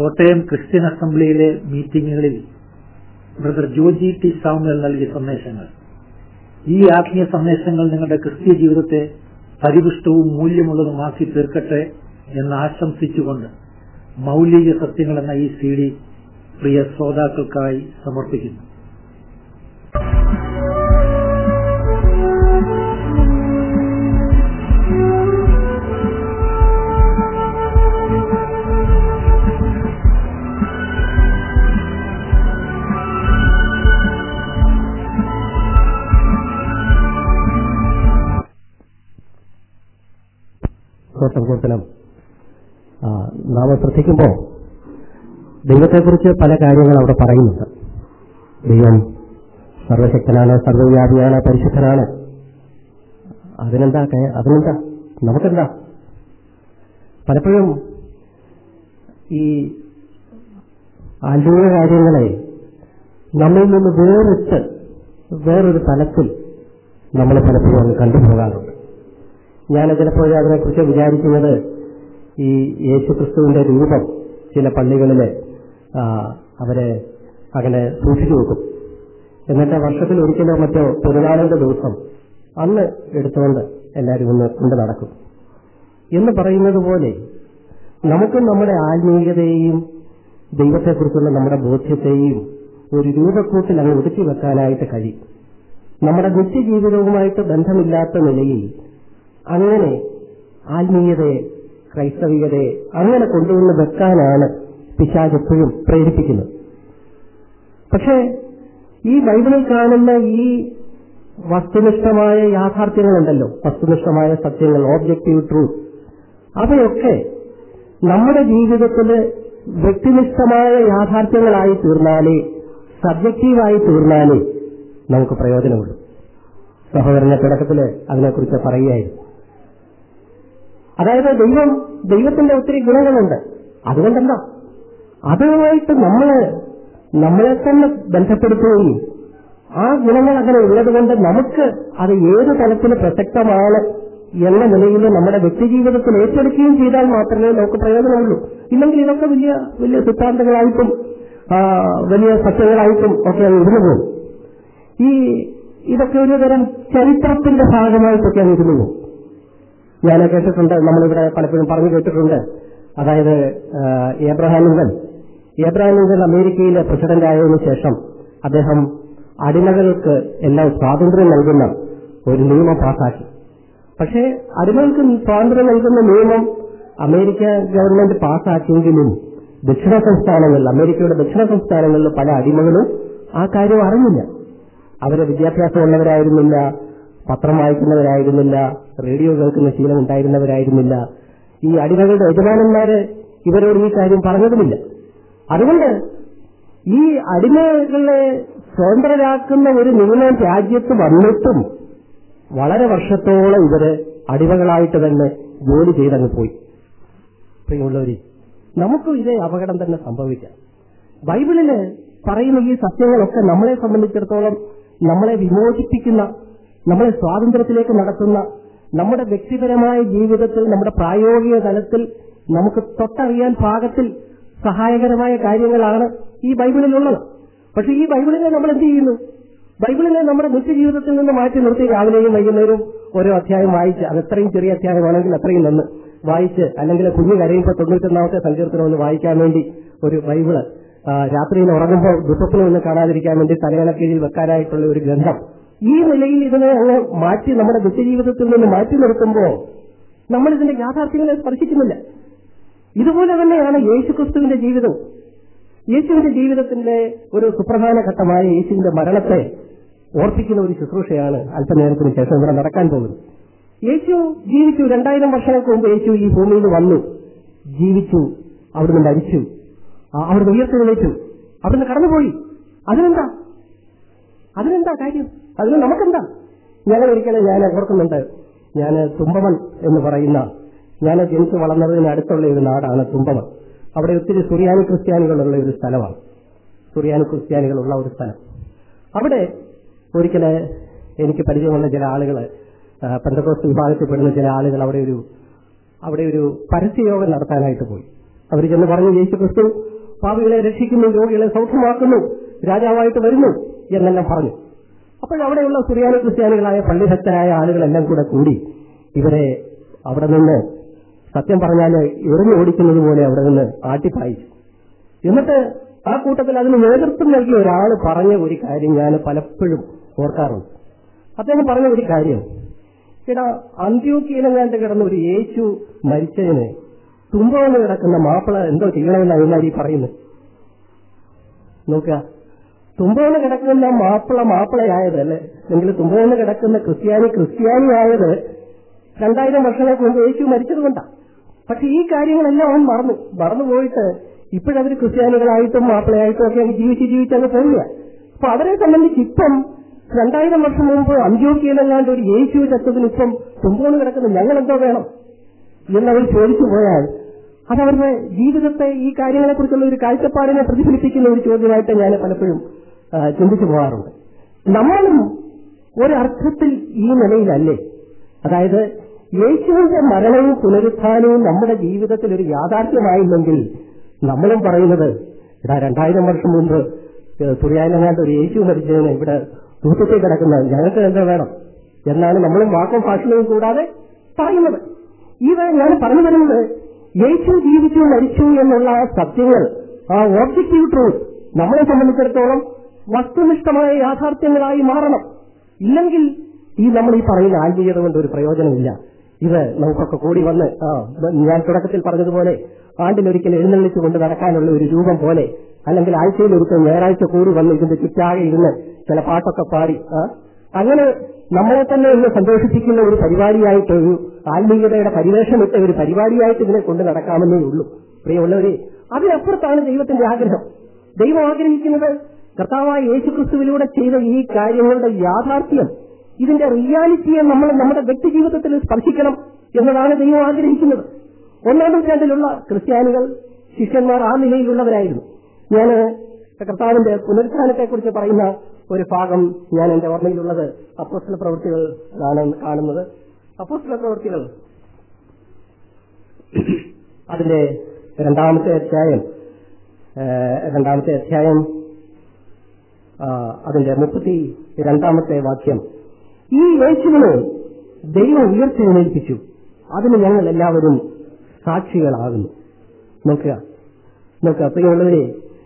Kottayam Christian അസംബ്ലിയിലെ മീറ്റിംഗുകളിൽ brother Joji T Samuel നൽകിയ സന്ദേശങ്ങൾ ഈ ആത്മീയ സന്ദേശങ്ങൾ നിങ്ങളുടെ ക്രിസ്തീയ ജീവിതത്തെ പരിപുഷ്ടവും മൂല്യമുള്ളതുമാക്കി തീർക്കട്ടെ എന്ന് ആശംസിച്ചുകൊണ്ട് മൗലിക സത്യങ്ങൾ എന്ന ഈ സി ഡി പ്രിയ ശ്രോതാക്കൾക്കായി സമർപ്പിക്കുന്നു സ്വസങ്കീർത്തനം നാം ശ്രദ്ധിക്കുമ്പോൾ ദൈവത്തെക്കുറിച്ച് പല കാര്യങ്ങൾ അവിടെ പറയുന്നുണ്ട് ദൈവം സർവശക്തനാണ് സർവവ്യാപിയാണ് പരിശുദ്ധനാണ് അതിനെന്താ കേ- അതിനെന്താ നമുക്കെന്താ പലപ്പോഴും ഈ ആത്മീയ കാര്യങ്ങളെ നമ്മിൽ നിന്ന് വേറിട്ട് വേറൊരു തലത്തിൽ നമ്മൾ പലപ്പോഴും അങ്ങ് കണ്ടുപോകാറുണ്ട് ഞാൻ ചിലപ്പോഴും അതിനെക്കുറിച്ച് വിചാരിക്കുന്നത് ഈ യേശുക്രിസ്തുവിന്റെ രൂപം ചില പള്ളികളിൽ അവരെ അങ്ങനെ സൂക്ഷിച്ചു വെക്കും എന്നിട്ട് വർഷത്തിൽ ഒരിക്കലോ മറ്റോ പെരുന്നാളിന്റെ ദിവസം അന്ന് എടുത്തുകൊണ്ട് എല്ലാവരും ഒന്ന് കൊണ്ട് നടക്കും എന്ന് പറയുന്നത് പോലെ നമുക്കും നമ്മുടെ ആത്മീയതയെയും ദൈവത്തെക്കുറിച്ചുള്ള നമ്മുടെ ബോധ്യത്തെയും ഒരു രൂപക്കൂട്ടിൽ അങ്ങ് ഒതുക്കി വെക്കാനായിട്ട് കഴിയും നമ്മുടെ നിത്യജീവിതവുമായിട്ട് ബന്ധമില്ലാത്ത നിലയിൽ അങ്ങനെ ആത്മീയതയെ ക്രൈസ്തവികതയെ അങ്ങനെ കൊണ്ടുവന്ന് വെക്കാനാണ് പിശാജ് എപ്പോഴും പ്രേരിപ്പിക്കുന്നത് പക്ഷേ ഈ ബൈബിളിൽ കാണുന്ന ഈ വസ്തുനിഷ്ഠമായ യാഥാർത്ഥ്യങ്ങളുണ്ടല്ലോ വസ്തുനിഷ്ഠമായ സത്യങ്ങൾ ഓബ്ജക്റ്റീവ് ട്രൂത്ത് അവയൊക്കെ നമ്മുടെ ജീവിതത്തിൽ വ്യക്തിനിഷ്ഠമായ യാഥാർത്ഥ്യങ്ങളായി തീർന്നാലേ സബ്ജക്റ്റീവായി തീർന്നാലേ നമുക്ക് പ്രയോജനമുള്ളൂ സഹോദരന്റെ തുടക്കത്തില് അതിനെക്കുറിച്ച് പറയുകയായിരുന്നു അതായത് ദൈവം ദൈവത്തിന്റെ ഒത്തിരി ഗുണങ്ങളുണ്ട് അതുകൊണ്ടെന്താ അതുമായിട്ട് നമ്മള് നമ്മളെ തന്നെ ബന്ധപ്പെടുത്തുകയും ആ ഗുണങ്ങൾ അങ്ങനെ ഉള്ളതുകൊണ്ട് നമുക്ക് അത് ഏത് തലത്തിൽ പ്രസക്തമാണ് എന്ന നിലയിൽ നമ്മുടെ വ്യക്തിജീവിതത്തിൽ ഏറ്റെടുക്കുകയും ചെയ്താൽ മാത്രമേ നമുക്ക് പ്രയോജനമുള്ളൂ ഇല്ലെങ്കിൽ ഇതൊക്കെ വലിയ വലിയ സിദ്ധാന്തങ്ങളായിട്ടും ആ, വലിയ സത്യങ്ങളായിട്ടും ഒക്കെ അങ്ങ് ഇരുന്നു പോകും ഈ ഇതൊക്കെ ഒരു തരം ചരിത്രത്തിന്റെ ഭാഗമായിട്ടൊക്കെ അങ്ങ് ഇരുന്നു പോകും ഞാൻ കേട്ടിട്ടുണ്ട് നമ്മളിവിടെ പലപ്പോഴും പറഞ്ഞു കേട്ടിട്ടുണ്ട് അതായത് ആ, ഏബ്രഹാം ലിങ്കൻ ഏബ്രഹാം ലിങ്കൻ അമേരിക്കയിലെ പ്രസിഡന്റ് ആയതിനു ശേഷം അദ്ദേഹം അടിമകൾക്ക് എല്ലാം സ്വാതന്ത്ര്യം നൽകുന്ന ഒരു നിയമം പാസാക്കി പക്ഷേ അടിമകൾക്ക് സ്വാതന്ത്ര്യം നൽകുന്ന നിയമം അമേരിക്ക ഗവൺമെന്റ് പാസാക്കിയെങ്കിലും ദക്ഷിണ സംസ്ഥാനങ്ങളിൽ അമേരിക്കയുടെ ദക്ഷിണ സംസ്ഥാനങ്ങളിൽ പല അടിമകളും ആ കാര്യം അറിഞ്ഞില്ല അവരെ വിദ്യാഭ്യാസമുള്ളവരായിരുന്നില്ല പത്രം വായിക്കുന്നവരായിരുന്നില്ല റേഡിയോ കേൾക്കുന്ന ശീലം ഉണ്ടായിരുന്നവരായിരുന്നില്ല ഈ അടിമകളുടെ യജമാനന്മാര് ഇവരോട് ഈ കാര്യം പറഞ്ഞതുമില്ല അതുകൊണ്ട് ഈ അടിമകളെ സ്വതന്ത്രരാക്കുന്ന ഒരു നിയമം രാജ്യത്ത് വന്നിട്ടും വളരെ വർഷത്തോളം ഇവര് അടിമകളായിട്ട് തന്നെ ജോലി ചെയ്തങ്ങ് പോയി പ്രിയമുള്ളവര് നമുക്കും ഇതേ അപകടം തന്നെ സംഭവിക്കാം ബൈബിളില് പറയുന്ന ഈ സത്യങ്ങളൊക്കെ നമ്മളെ സംബന്ധിച്ചിടത്തോളം നമ്മളെ വിമോചിപ്പിക്കുന്ന നമ്മളെ സ്വാതന്ത്ര്യത്തിലേക്ക് നടത്തുന്ന നമ്മുടെ വ്യക്തിപരമായ ജീവിതത്തിൽ നമ്മുടെ പ്രായോഗിക തലത്തിൽ നമുക്ക് തൊട്ടറിയാൻ പാകത്തിൽ സഹായകരമായ കാര്യങ്ങളാണ് ഈ ബൈബിളിലുള്ളത് പക്ഷെ ഈ ബൈബിളിനെ നമ്മൾ എന്ത് ചെയ്യുന്നു ബൈബിളിനെ നമ്മുടെ നിത്യജീവിതത്തിൽ നിന്ന് മാറ്റി നിർത്തി രാവിലെയും വൈകുന്നേരവും ഓരോ അധ്യായം വായിച്ച് അത് എത്രയും ചെറിയ അധ്യായമാണെങ്കിൽ അത്രയും നന്ന് വായിച്ച് അല്ലെങ്കിൽ കുഞ്ഞു കരയുമ്പോൾ തൊണ്ണൂറ്റൊന്നാമത്തെ സങ്കീർത്തനം ഒന്ന് വായിക്കാൻ വേണ്ടി ഒരു ബൈബിള് ആ, രാത്രിയിൽ ഉറങ്ങുമ്പോൾ ദുഃഖത്തിനും ഒന്ന് കാണാതിരിക്കാൻ വേണ്ടി തലയണ കീഴിൽ വെക്കാനായിട്ടുള്ള ഒരു ഗ്രന്ഥം ഈ നിലയിൽ ഇതിനെ അങ്ങ് മാറ്റി നമ്മുടെ നിത്യജീവിതത്തിൽ നിന്ന് മാറ്റി നിർത്തുമ്പോൾ നമ്മൾ ഇതിന്റെ യാഥാർത്ഥ്യങ്ങളെ സ്പർശിക്കുന്നില്ല ഇതുപോലെ തന്നെയാണ് യേശുക്രിസ്തുവിന്റെ ജീവിതവും യേശുവിന്റെ ജീവിതത്തിന്റെ ഒരു സുപ്രധാന ഘട്ടമായ യേശുവിന്റെ മരണത്തെ ഓർപ്പിക്കുന്ന ഒരു ശുശ്രൂഷയാണ് അല്പനേരത്തിന് ശേഷം ഇവിടെ നടക്കാൻ പോകുന്നത് യേശു ജീവിച്ചു രണ്ടായിരം വർഷങ്ങൾക്ക് മുമ്പ് യേശു ഈ ഭൂമിയിൽ വന്നു ജീവിച്ചു അവിടുന്ന് മരിച്ചു ആ, അവിടുന്ന് ഉയർത്തെഴുന്നേറ്റു അവിടുന്ന് കടന്നുപോയി അതിനെന്താ അതിനെന്താ കാര്യം അതിന് നമുക്കെന്താ ഞങ്ങൾ ഒരിക്കലും ഞാൻ ഓർക്കുന്നുണ്ട് ഞാൻ തുമ്പമൺ എന്ന് പറയുന്ന ഞാൻ ജനിച്ചു വളർന്നതിന് അടുത്തുള്ള ഒരു നാടാണ് തുമ്പമൺ അവിടെ ഒത്തിരി സുറിയാനി ക്രിസ്ത്യാനികളുള്ള ഒരു സ്ഥലമാണ് സുറിയാനി ക്രിസ്ത്യാനികളുള്ള ഒരു സ്ഥലം അവിടെ ഒരിക്കൽ എനിക്ക് പരിചയമുള്ള ചില ആളുകൾ പെന്തക്കോസ്റ്റ് വിഭാഗത്തിൽപ്പെടുന്ന ചില ആളുകൾ അവിടെ ഒരു അവിടെ ഒരു പരസ്യയോഗം നടത്താനായിട്ട് പോയി അവർ ചെന്ന് പറഞ്ഞു യേശു ക്രിസ്തു പാപികളെ രക്ഷിക്കുന്നു രോഗികളെ സൗഖ്യമാക്കുന്നു രാജാവായിട്ട് വരുന്നു എന്നെല്ലാം പറഞ്ഞു അപ്പോഴവിടെയുള്ള സുറിയാനി ക്രിസ്ത്യാനികളായ പള്ളിഭക്തരായ ആളുകളെല്ലാം കൂടെ കൂടി ഇവരെ അവിടെ നിന്ന് സത്യം പറഞ്ഞാൽ എറിഞ്ഞു ഓടിക്കുന്നത് പോലെ അവിടെ നിന്ന് ആട്ടിപ്പായിച്ചു എന്നിട്ട് ആ കൂട്ടത്തിൽ അതിന് നേതൃത്വം നൽകിയ ഒരാൾ പറഞ്ഞ ഒരു കാര്യം ഞാൻ പലപ്പോഴും ഓർക്കാറുണ്ട് അദ്ദേഹം പറഞ്ഞ ഒരു കാര്യം ഇടാ അന്ത്യോക്കിയിലെങ്ങാണ്ട് കിടന്ന ഒരു യേശു മരിച്ചതിന് തുമ്പോന്ന് കിടക്കുന്ന മാപ്പിള എന്തോ ചെയ്യണമെന്ന് അയൽമാരി പറയുന്നത് നോക്കുക തുമ്പോന്ന് കിടക്കുന്ന മാപ്പിള മാപ്പിളയായത് അല്ലെ അല്ലെങ്കിൽ തുമ്പോന്ന് കിടക്കുന്ന ക്രിസ്ത്യാനി ക്രിസ്ത്യാനിയായത് രണ്ടായിരം വർഷങ്ങൾക്ക് മുമ്പ് യേശു മരിച്ചതുകൊണ്ടാണ് പക്ഷെ ഈ കാര്യങ്ങളെല്ലാം അവൻ മറന്നു മറന്നുപോയിട്ട് ഇപ്പോഴവർ ക്രിസ്ത്യാനികളായിട്ടും മാപ്പിളയായിട്ടും ഒക്കെ അങ്ങ് ജീവിച്ച് ജീവിച്ചങ്ങ് പോവുക അപ്പൊ അവരെ സംബന്ധിച്ച് ഇപ്പം രണ്ടായിരം വർഷം മുമ്പ് അന്ത്യോക്കിയിലെങ്ങാണ്ട് ഒരു യേശു ചത്തതിന് ഇപ്പം തുമ്പോന്ന് കിടക്കുന്ന ഞങ്ങൾ എന്തോ വേണം എന്നവർ ചോദിച്ചു പോയാൽ അതവരുടെ ജീവിതത്തെ ഈ കാര്യങ്ങളെക്കുറിച്ചുള്ള ഒരു കാഴ്ചപ്പാടിനെ പ്രതിഫലിപ്പിക്കുന്ന ഒരു ചോദ്യമായിട്ട് ഞാൻ പലപ്പോഴും ആ, ചിന്തിച്ചു പോകാറുണ്ട് നമ്മളും ഒരർത്ഥത്തിൽ ഈ നിലയിലല്ലേ അതായത് യേശുവിന്റെ മരണവും പുനരുത്ഥാനവും നമ്മുടെ ജീവിതത്തിൽ ഒരു യാഥാർത്ഥ്യമായില്ലെങ്കിൽ നമ്മളും പറയുന്നത് ഇടാ രണ്ടായിരം വർഷം മുമ്പ് തുറിയാനങ്ങാണ്ട് ഒരു യേശു മരിച്ചതിന് ഇവിടെ തൂക്കത്തിൽ കിടക്കുന്ന ഞങ്ങൾക്ക് എന്താ വേണം എന്നാണ് നമ്മളും വാക്കും ഭാഷണവും കൂടാതെ പറയുന്നത് ഇത് ഞാൻ പറഞ്ഞു വരുന്നത് യേശു ജീവിച്ചു മരിച്ചു എന്നുള്ള ആ സത്യങ്ങൾ ആ ഓബ്ജക്റ്റീവ് ട്രൂത്ത് നമ്മളെ സംബന്ധിച്ചിടത്തോളം വസ്തുനിഷ്ഠമായ യാഥാർത്ഥ്യങ്ങളായി മാറണം ഇല്ലെങ്കിൽ ഈ നമ്മൾ ഈ പറയുന്ന ആത്മീയത കൊണ്ട് ഒരു പ്രയോജനമില്ല ഇത് നമുക്കൊക്കെ കൂടി വന്ന് ആ ഞാൻ തുടക്കത്തിൽ പറഞ്ഞതുപോലെ ആണ്ടിലൊരിക്കൽ എഴുന്നള്ളിച്ചു കൊണ്ട് നടക്കാനുള്ള ഒരു രൂപം പോലെ അല്ലെങ്കിൽ ആഴ്ചയിൽ ഒരിക്കൽ ഞായറാഴ്ച കൂടി വന്ന് ഇതിന്റെ ചുറ്റാകെ ഇരുന്ന് ചില പാട്ടൊക്കെ പാടി ആ അങ്ങനെ നമ്മളെ തന്നെ ഒന്ന് സന്തോഷിപ്പിക്കുന്ന ഒരു പരിപാടിയായിട്ട് ഒരു ആത്മീയതയുടെ പരിവേഷമിട്ട ഒരു പരിപാടിയായിട്ട് ഇതിനെ കൊണ്ട് നടക്കാമെന്നേ ഉള്ളൂ പ്രിയമുള്ളവരെ അതിനപ്പുറത്താണ് ദൈവത്തിന്റെ ആഗ്രഹം ദൈവം ആഗ്രഹിക്കുന്നത് കർത്താവായ യേശുക്രിസ്തുവിലൂടെ ചെയ്ത ഈ കാര്യങ്ങളുടെ യാഥാർത്ഥ്യം ഇതിന്റെ റിയാലിറ്റിയെ നമ്മൾ നമ്മുടെ വ്യക്തി ജീവിതത്തിൽ സ്പർശിക്കണം എന്നതാണ് ദൈവം ആഗ്രഹിക്കുന്നത് ഒന്നാം നൂറ്റാണ്ടിലുള്ള ക്രിസ്ത്യാനികൾ ശിഷ്യന്മാർ ആ നിലയിലുള്ളവരായിരുന്നു ഞാൻ കർത്താവിന്റെ പുനരുത്ഥാനത്തെക്കുറിച്ച് പറയുന്ന ഒരു ഭാഗം ഞാൻ എന്റെ ഓർമ്മയിലുള്ളത് അപ്പോസ്റ്റല പ്രവൃത്തികൾ ആണ് കാണുന്നത് അപ്പോസ്റ്റല പ്രവൃത്തികൾ അതിന്റെ രണ്ടാമത്തെ അധ്യായം ഏഹ്, രണ്ടാമത്തെ അധ്യായം ആ, അതിന്റെ മുപ്പത്തി രണ്ടാമത്തെ വാക്യം ഈ യേശുവിനെ ദൈവം ഉയർത്തെഴുന്നേൽപ്പിച്ചു അതിന് ഞങ്ങൾ എല്ലാവരും സാക്ഷികളാകുന്നു നോക്കുക നോക്കുക പ്രിയമുള്ളവരെ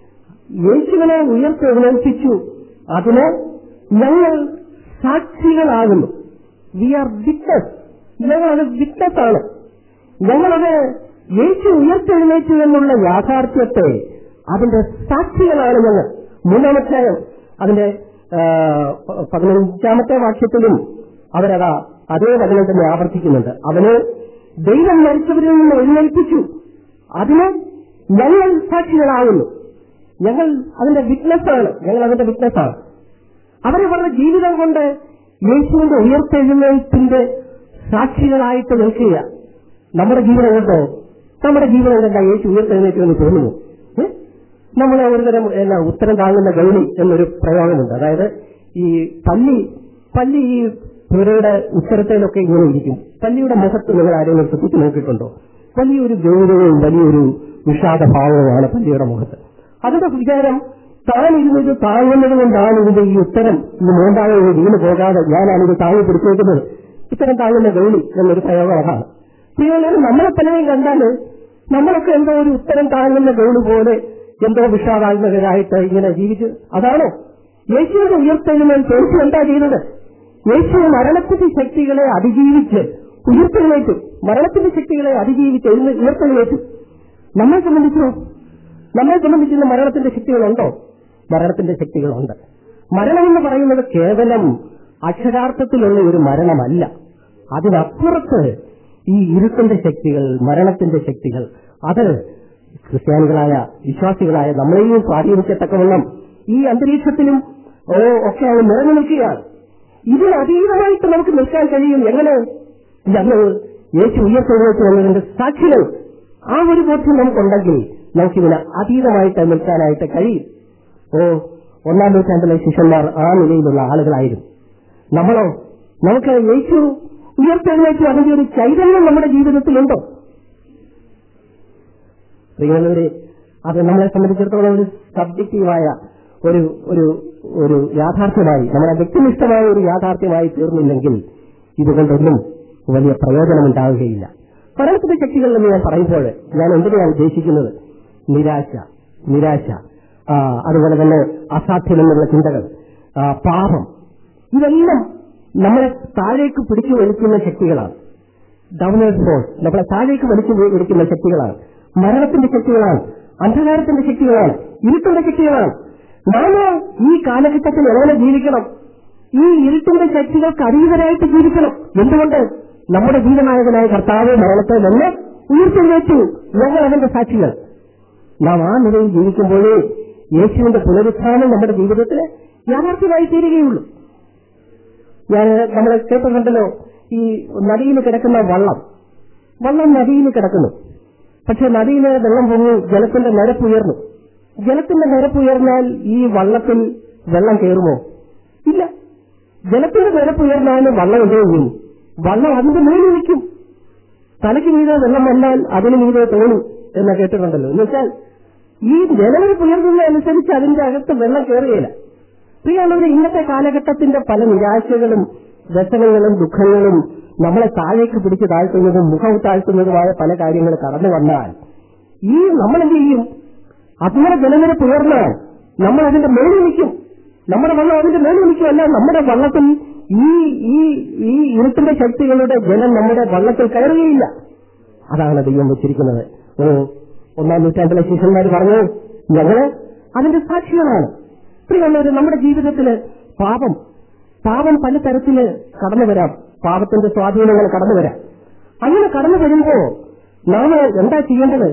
യേശുവിനെ ഉയർത്തെഴുന്നേൽപ്പിച്ചു അതിന് ഞങ്ങൾ സാക്ഷികളാകുന്നു വി ആർ വിറ്റ്നസ് ഞങ്ങളത് വിറ്റ്നസ് ആണ് ഞങ്ങളത് യേശു ഉയർത്തെഴുന്നേറ്റു എന്നുള്ള യാഥാർത്ഥ്യത്തെ അതിന്റെ സാക്ഷികളാണ് ഞങ്ങൾ മൂന്നാമത്തെ അതിന്റെ ആ, പ- പതിനഞ്ചാമത്തെ വാക്യത്തിലും അവരതാ അതേ വചനം തന്നെ ആവർത്തിക്കുന്നുണ്ട് അവന് ദൈവം മരിച്ചവരിൽ നിന്ന് എഴുന്നേൽപ്പിച്ചു അതിന് ഞങ്ങൾ സാക്ഷികളാകുന്നു ഞങ്ങൾ അതിന്റെ വിറ്റ്നസ്സാണ് ഞങ്ങൾ അതിന്റെ വിറ്റ്നസ്സാണ് അവരവരുടെ ജീവിതം കൊണ്ട് യേശുവിന്റെ ഉയർത്തെഴുന്നേൽപ്പിന്റെ സാക്ഷികളായിട്ട് നിൽക്കുക നമ്മുടെ ജീവിതം കൊണ്ടോ നമ്മുടെ ജീവിതം കൊണ്ടല്ല യേശു ഉയർത്തെഴുന്നേറ്റു എന്ന് തോന്നുന്നു ഏ? നമ്മളെ ഒരുതരം എന്നാ ഉത്തരം താങ്ങുന്ന ഗൗണി എന്നൊരു പ്രയോഗമുണ്ട് അതായത് ഈ പല്ലി പല്ലി ഈ പുരയുടെ ഉത്തരത്തിലൊക്കെ ഇങ്ങനെ ഇരിക്കും പല്ലിയുടെ മുഖത്ത് നിങ്ങൾ ആരെങ്കിലും ശ്രദ്ധിച്ച് നോക്കിയിട്ടുണ്ടോ വലിയൊരു ഗൗരവവും വലിയൊരു വിഷാദഭാവവുമാണ് പല്ലിയുടെ മുഖത്ത് അതിന്റെ വിചാരം താൻ ഇരുന്നത് താങ്ങുന്നത് കൊണ്ടാണ് ഇതിന്റെ ഈ ഉത്തരം ഇത് മോണ്ടാകെ വീണ് പോകാതെ ഞാനാണ് ഇത് താങ്ങി പിടിച്ചേക്കുന്നത് ഇത്തരം താങ്ങുന്ന ഗൗളി എന്നൊരു പ്രയോഗം അതാണ് പ്രിയമുള്ളവർ നമ്മളെ പലരെയും കണ്ടാല് നമ്മളൊക്കെ എന്തോ ഒരു ഉത്തരം താങ്ങുന്ന ഗൗളി പോലെ എന്തോ വിഷാദാത്മകരായിട്ട് ഇങ്ങനെ ജീവിച്ച് അതാണോ യേശുവിന്റെ ഉയർത്തെഴുന്നേൽപ്പ് യേശു എന്താ ചെയ്തത് യേശു മരണത്തിന്റെ ശക്തികളെ അതിജീവിച്ച് ഉയർത്തെഴുന്നേറ്റു മരണത്തിന്റെ ശക്തികളെ അതിജീവിച്ച് എഴുന്ന ഉയർത്തെഴുന്നേറ്റു നമ്മെ സംബന്ധിച്ചോ നമ്മെ സംബന്ധിച്ച് ഇന്ന് മരണത്തിന്റെ ശക്തികളുണ്ടോ മരണത്തിന്റെ ശക്തികളുണ്ട് മരണമെന്ന് പറയുന്നത് കേവലം അക്ഷരാർത്ഥത്തിലുള്ള ഒരു മരണമല്ല അതിനപ്പുറത്ത് ഈ ഇരുട്ടിന്റെ ശക്തികൾ മരണത്തിന്റെ ശക്തികൾ അത് ക്രിസ്ത്യാനികളായ വിശ്വാസികളായ നമ്മളെയും സ്വാധീനിക്കത്തക്കവണ്ണം ഈ അന്തരീക്ഷത്തിലും ഓ ഒക്കെ അത് നിറഞ്ഞു നിൽക്കുകയാണ് ഇതിന് അതീതമായിട്ട് നമുക്ക് നിൽക്കാൻ കഴിയും എങ്ങനെ ഞങ്ങൾ യേശു ഉയർത്തെഴുന്നേറ്റ് എന്നതിന്റെ സാക്ഷികൾ ആ ഒരു ബോധ്യം നമുക്കുണ്ടെങ്കിൽ നമുക്കിതിന് അതീതമായിട്ട് നിൽക്കാനായിട്ട് കഴിയും ഓ ഒന്നാം നൂറ്റാണ്ടിലെ ശിഷ്യന്മാർ ആ നിലയിലുള്ള ആളുകളായിരുന്നു നമ്മളോ നമുക്ക് യേശു ഉയർത്തെഴുന്നേറ്റു അതിന്റെ ഒരു ചൈതന്യം നമ്മുടെ ജീവിതത്തിലുണ്ടോ പ്രിയമുള്ളവരെ അത് നമ്മളെ സംബന്ധിച്ചിടത്തോളം ഒരു സബ്ജക്റ്റീവായ ഒരു ഒരു ഒരു യാഥാർത്ഥ്യമായി നമ്മുടെ വ്യക്തിനിഷ്ഠമായ ഒരു യാഥാർത്ഥ്യമായി തീർന്നില്ലെങ്കിൽ ഇതുകൊണ്ടൊന്നും വലിയ പ്രയോജനമുണ്ടാവുകയില്ല മരണത്തിന്റെ ശക്തികൾ എന്ന് ഞാൻ പറയുമ്പോൾ ഞാൻ എന്തിനാണ് ഉദ്ദേശിക്കുന്നത് നിരാശ നിരാശ ആ, അതുപോലെ തന്നെ അസാധ്യമെന്നുള്ള ചിന്തകൾ ആ, പാപം ഇതെല്ലാം നമ്മളെ താഴേക്ക് പിടിച്ചു വലിക്കുന്ന ശക്തികളാണ് ഡൗണേഴ്സ് ഫോഴ്സ് നമ്മളെ താഴേക്ക് വലിച്ചു വിളിക്കുന്ന ശക്തികളാണ് മരണത്തിന്റെ ശക്തികളാണ് അന്ധകാരത്തിന്റെ ശക്തികളാണ് ഇരുട്ടിന്റെ ശക്തികളാണ് നാം ഈ കാലഘട്ടത്തിൽ എങ്ങനെ ജീവിക്കണം ഈ ഇരുട്ടിന്റെ ശക്തികൾക്ക് അതീതരായിട്ട് ജീവിക്കണം എന്തുകൊണ്ട് നമ്മുടെ ജീവനായകനായ കർത്താവ് മരണത്തെ തന്നെ ഉയർത്തെഴുന്നേറ്റു ഞങ്ങൾ അവന്റെ സാക്ഷികൾ നാം ആ നിലയിൽ ജീവിക്കുമ്പോഴേ യേശുവിന്റെ പുനരുത്ഥാനം നമ്മുടെ ജീവിതത്തിൽ യാഥാർത്ഥ്യമായി തീരുകയുള്ളൂ ഞാൻ നമ്മൾ കേട്ടിട്ടുണ്ടല്ലോ ഈ നദിയിൽ കിടക്കുന്ന വള്ളം വള്ളം നദിയിൽ കിടക്കുന്നു പക്ഷെ നദിയിലെ വെള്ളം പൊങ്ങി ജലത്തിന്റെ നിരപ്പ് ഉയർന്നു ജലത്തിന്റെ നിരപ്പ് ഉയർന്നാൽ ഈ വള്ളത്തിൽ വെള്ളം കയറുമോ ഇല്ല ജലത്തിന്റെ നിരപ്പ് ഉയർന്നാലും വള്ളം എന്തോ ചെയ്യും വള്ളം അതിന്റെ മേലിൽ നിൽക്കും തലയ്ക്ക് മീതെ വെള്ളം വന്നാൽ അതിന് മീതെ തോന്നും എന്ന് കേട്ടിട്ടുണ്ടല്ലോ എന്ന് വെച്ചാൽ ഈ ജലനിരപ്പ് ഉയർന്നതനുസരിച്ച് അതിന്റെ അകത്ത് വെള്ളം കയറുകയില്ല പ്രിയമുള്ളവരെ ഇന്നത്തെ കാലഘട്ടത്തിന്റെ പല നിരാശകളും വ്യസനങ്ങളും ദുഃഖങ്ങളും നമ്മളെ താഴേക്ക് പിടിച്ച് താഴ്ത്തുന്നതും മുഖം താഴ്ത്തുന്നതുമായ പല കാര്യങ്ങൾ കടന്നു വന്നാൽ ഈ നമ്മൾ എന്ത് ചെയ്യും അതിന്റെ ജലനിരപ്പ് ഉയർന്നാൽ നമ്മൾ അതിന്റെ മേളിൽ നിൽക്കും നമ്മുടെ വള്ളം അതിന്റെ മേളിൽ നിൽക്കുമല്ല നമ്മുടെ വള്ളത്തിൽ ഈ ഈ ഈ ഇരുട്ടിന്റെ ശക്തികളുടെ ജലം നമ്മുടെ വള്ളത്തിൽ കയറുകയില്ല അതാണ് ദൈവം വെച്ചിരിക്കുന്നത് ഓ ഒന്നാം നൂറ്റാണ്ടിലെ ശിഷ്യന്മാർ പറഞ്ഞു ഞങ്ങള് അതിന്റെ സാക്ഷികളാണ് പ്രിയമുള്ളവര് നമ്മുടെ ജീവിതത്തില് പാപം പാപം പല തരത്തില് കടന്നു വരാം പാപത്തിന്റെ സ്വാധീനങ്ങൾ കടന്നു വരാം അങ്ങനെ കടന്നു വരുമ്പോ നാം എന്താ ചെയ്യേണ്ടത്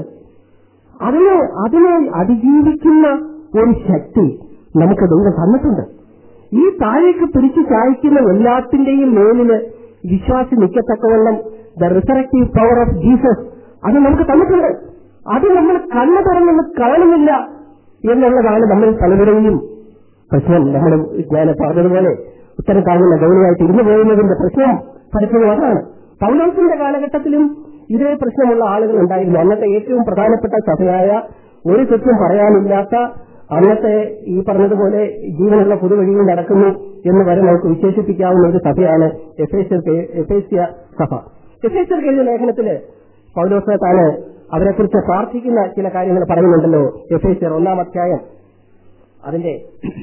അതിനെ അതിനെ അതിജീവിക്കുന്ന ഒരു ശക്തി നമുക്ക് ദൈവം തന്നിട്ടുണ്ട് ഈ താഴേക്ക് പിടിച്ചു ചായ്ക്കുന്ന എല്ലാത്തിന്റെയും മേലില് വിശ്വാസി നിൽക്കത്തക്കവണ്ണം the resurrective power of Jesus അത് നമുക്ക് തന്നിട്ടുണ്ട് അത് നമ്മൾ കണ്ണു തുറന്നൊന്ന് കാണുന്നില്ല എന്നുള്ളതാണ് നമ്മൾ പലരുടെയും പ്രശ്നം നമ്മൾ ഞാൻ പറഞ്ഞതുപോലെ ഉത്തരം താങ്ങുന്ന ഗൗരവമായിട്ട് ഇരുന്നു പോകുന്നതിന്റെ പ്രശ്നം പലപ്പോഴും അതാണ് പൗലോസിന്റെ കാലഘട്ടത്തിലും ഇതേ പ്രശ്നമുള്ള ആളുകൾ ഉണ്ടായിരുന്നു അന്നത്തെ ഏറ്റവും പ്രധാനപ്പെട്ട സഭയായ ഒരു തെറ്റും പറയാനില്ലാത്ത അന്നത്തെ ഈ പറഞ്ഞതുപോലെ ജീവനുള്ള പുതുവഴിയിൽ നടക്കുന്നു എന്ന് വരെ നമുക്ക് വിശേഷിപ്പിക്കാവുന്ന ഒരു സഭയാണ് എഫേസ്യ സഭ എഫേസ്യർ എഴുതിയ ലേഖനത്തില് പൗലോസ് താന് അവരെക്കുറിച്ച് പ്രാർത്ഥിക്കുന്ന ചില കാര്യങ്ങൾ പറയുന്നുണ്ടല്ലോ എഫേസ്യർ ഒന്നാം അധ്യായം അതിന്റെ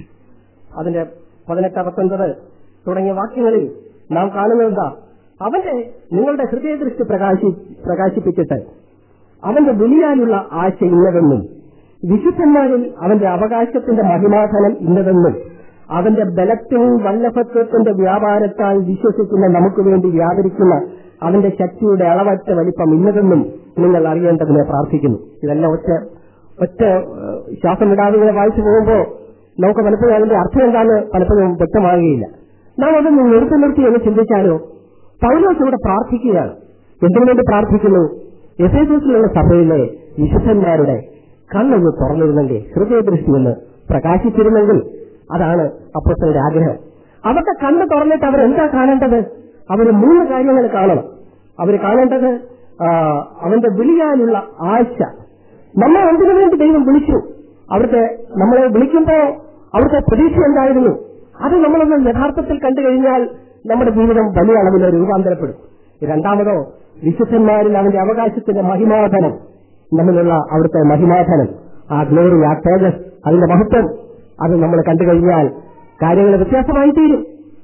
അതിന്റെ പതിനെട്ട് പത്തൊൻപത് തുടങ്ങിയ വാക്യങ്ങളിൽ നാം കാണുന്നത് എന്താ അവന്റെ നിങ്ങളുടെ ഹൃദയദൃഷ്ടി പ്രകാശി പ്രകാശിപ്പിച്ചിട്ട് അവന്റെ വിളിയാലുള്ള ആശ ഇന്നതെന്നും വിശുദ്ധന്മാരിൽ അവന്റെ അവകാശത്തിന്റെ മഹിമാധനം ഇന്നതെന്നും അവന്റെ ബലത്തിൽ വല്ലഭത്വത്തിന്റെ വ്യാപാരത്താൽ വിശ്വസിക്കുന്ന നമുക്ക് വേണ്ടി വ്യാപരിക്കുന്ന അവന്റെ ശക്തിയുടെ അളവറ്റ വലിപ്പം ഇന്നതെന്നും നിങ്ങൾ അറിയേണ്ടതിനെ പ്രാർത്ഥിക്കുന്നു ഇതെല്ലാം ഒറ്റ ഒറ്റ ഏഹ്, ശ്വാസം വിടാതെ ഇങ്ങനെ വായിച്ചു പോകുമ്പോൾ നമുക്ക് പലപ്പോഴും അതിന്റെ അർത്ഥം എന്താണെന്ന് പലപ്പോഴും വ്യക്തമാകുകയില്ല നാം അതൊന്ന് നിർത്തി നിർത്തി എന്ന് ചിന്തിച്ചാലോ പൗലോസ് ഇവിടെ പ്രാർത്ഥിക്കുകയാണ് എന്തിനു വേണ്ടി പ്രാർത്ഥിക്കുന്നു എഫേസസിലുള്ള സഭയിലെ വിശുദ്ധന്മാരുടെ കണ്ണൊന്ന് തുറന്നിരുന്നെങ്കിൽ ഹൃദയദൃഷ്ടി ഒന്ന് പ്രകാശിച്ചിരുന്നെങ്കിൽ അതാണ് അപ്പസ്തയുടെ ആഗ്രഹം അവരുടെ കണ്ണ് തുറന്നിട്ട് അവരെന്താ കാണേണ്ടത് അവർ മൂന്ന് കാര്യങ്ങൾ കാണണം അവർ കാണേണ്ടത് ആ, അവന്റെ വിളിയാനുള്ള ആശ നമ്മളെ എന്തിനു വേണ്ടി ദൈവം വിളിച്ചു അവിടുത്തെ നമ്മളെ വിളിക്കുമ്പോ അവിടുത്തെ പ്രതീക്ഷ എന്തായിരുന്നു അത് നമ്മളൊന്ന് യഥാർത്ഥത്തിൽ കണ്ടു കഴിഞ്ഞാൽ നമ്മുടെ ജീവിതം വലിയ അളവിൽ രൂപാന്തരപ്പെടും രണ്ടാമതോ വിശുദ്ധന്മാരിൽ അവന്റെ അവകാശത്തിന്റെ മഹിമാധനം നമ്മിലുള്ള അവിടുത്തെ മഹിമാധനം ആ ഗ്ലോറി ആ തേജസ് അതിന്റെ മഹത്വം അത് നമ്മൾ കണ്ടു കഴിഞ്ഞാൽ കാര്യങ്ങൾ വ്യത്യാസമായി തീരും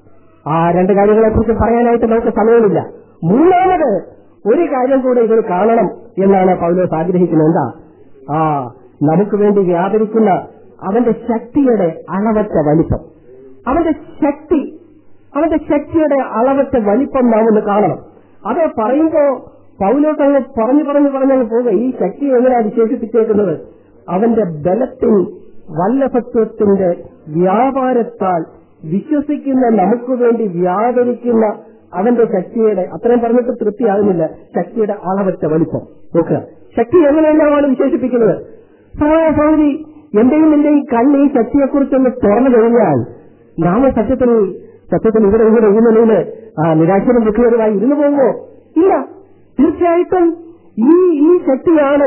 ആ രണ്ട് കാര്യങ്ങളെ കുറിച്ച് പറയാനായിട്ട് നമുക്ക് സമയമില്ല മൂന്നാമത് ഒരു കാര്യം കൂടെ ഇതിൽ കാണണം എന്നാണ് പൗലോസ് ആഗ്രഹിക്കുന്നത് എന്താ ആ നമുക്ക് വേണ്ടി വ്യാപരിക്കുന്ന അവന്റെ ശക്തിയുടെ അളവറ്റ വലിപ്പം അവന്റെ ശക്തി അവന്റെ ശക്തിയുടെ അളവറ്റ വലിപ്പം നാം ഒന്ന് കാണണം അത് പറയുമ്പോ പൗലോസ് അങ്ങ് പറഞ്ഞു പറഞ്ഞു പറഞ്ഞങ്ങ് പോവുക ഈ ശക്തി എങ്ങനെയാണ് വിശേഷിപ്പിച്ചേക്കുന്നത് അവന്റെ ബലത്തിൽ വല്ലഭത്വത്തിന്റെ വ്യാപാരത്താൽ വിശ്വസിക്കുന്ന നമുക്ക് വേണ്ടി വ്യാപരിക്കുന്ന അവന്റെ ശക്തിയുടെ അത്രയും പറഞ്ഞിട്ട് തൃപ്തിയാകുന്നില്ല ശക്തിയുടെ അളവറ്റ വലിപ്പം നോക്കുക ശക്തി എങ്ങനെയെല്ലാമാണ് വിശേഷിപ്പിക്കുന്നത് സഹോദര സഹോദരി എന്റെയും എന്റെയും കണ്ണ് ഈ ശക്തിയെക്കുറിച്ചൊന്ന് തുറന്നു കഴിഞ്ഞാൽ നാം സത്യത്തിൽ സത്യത്തിൽ ഇവിടെ ഇവിടെ ഈ നിലയിൽ ആ നിരാശനും ദുഃഖകരമായി ഇരുന്നു പോകുമോ ഇല്ല തീർച്ചയായിട്ടും ഈ ഈ ശക്തിയാണ്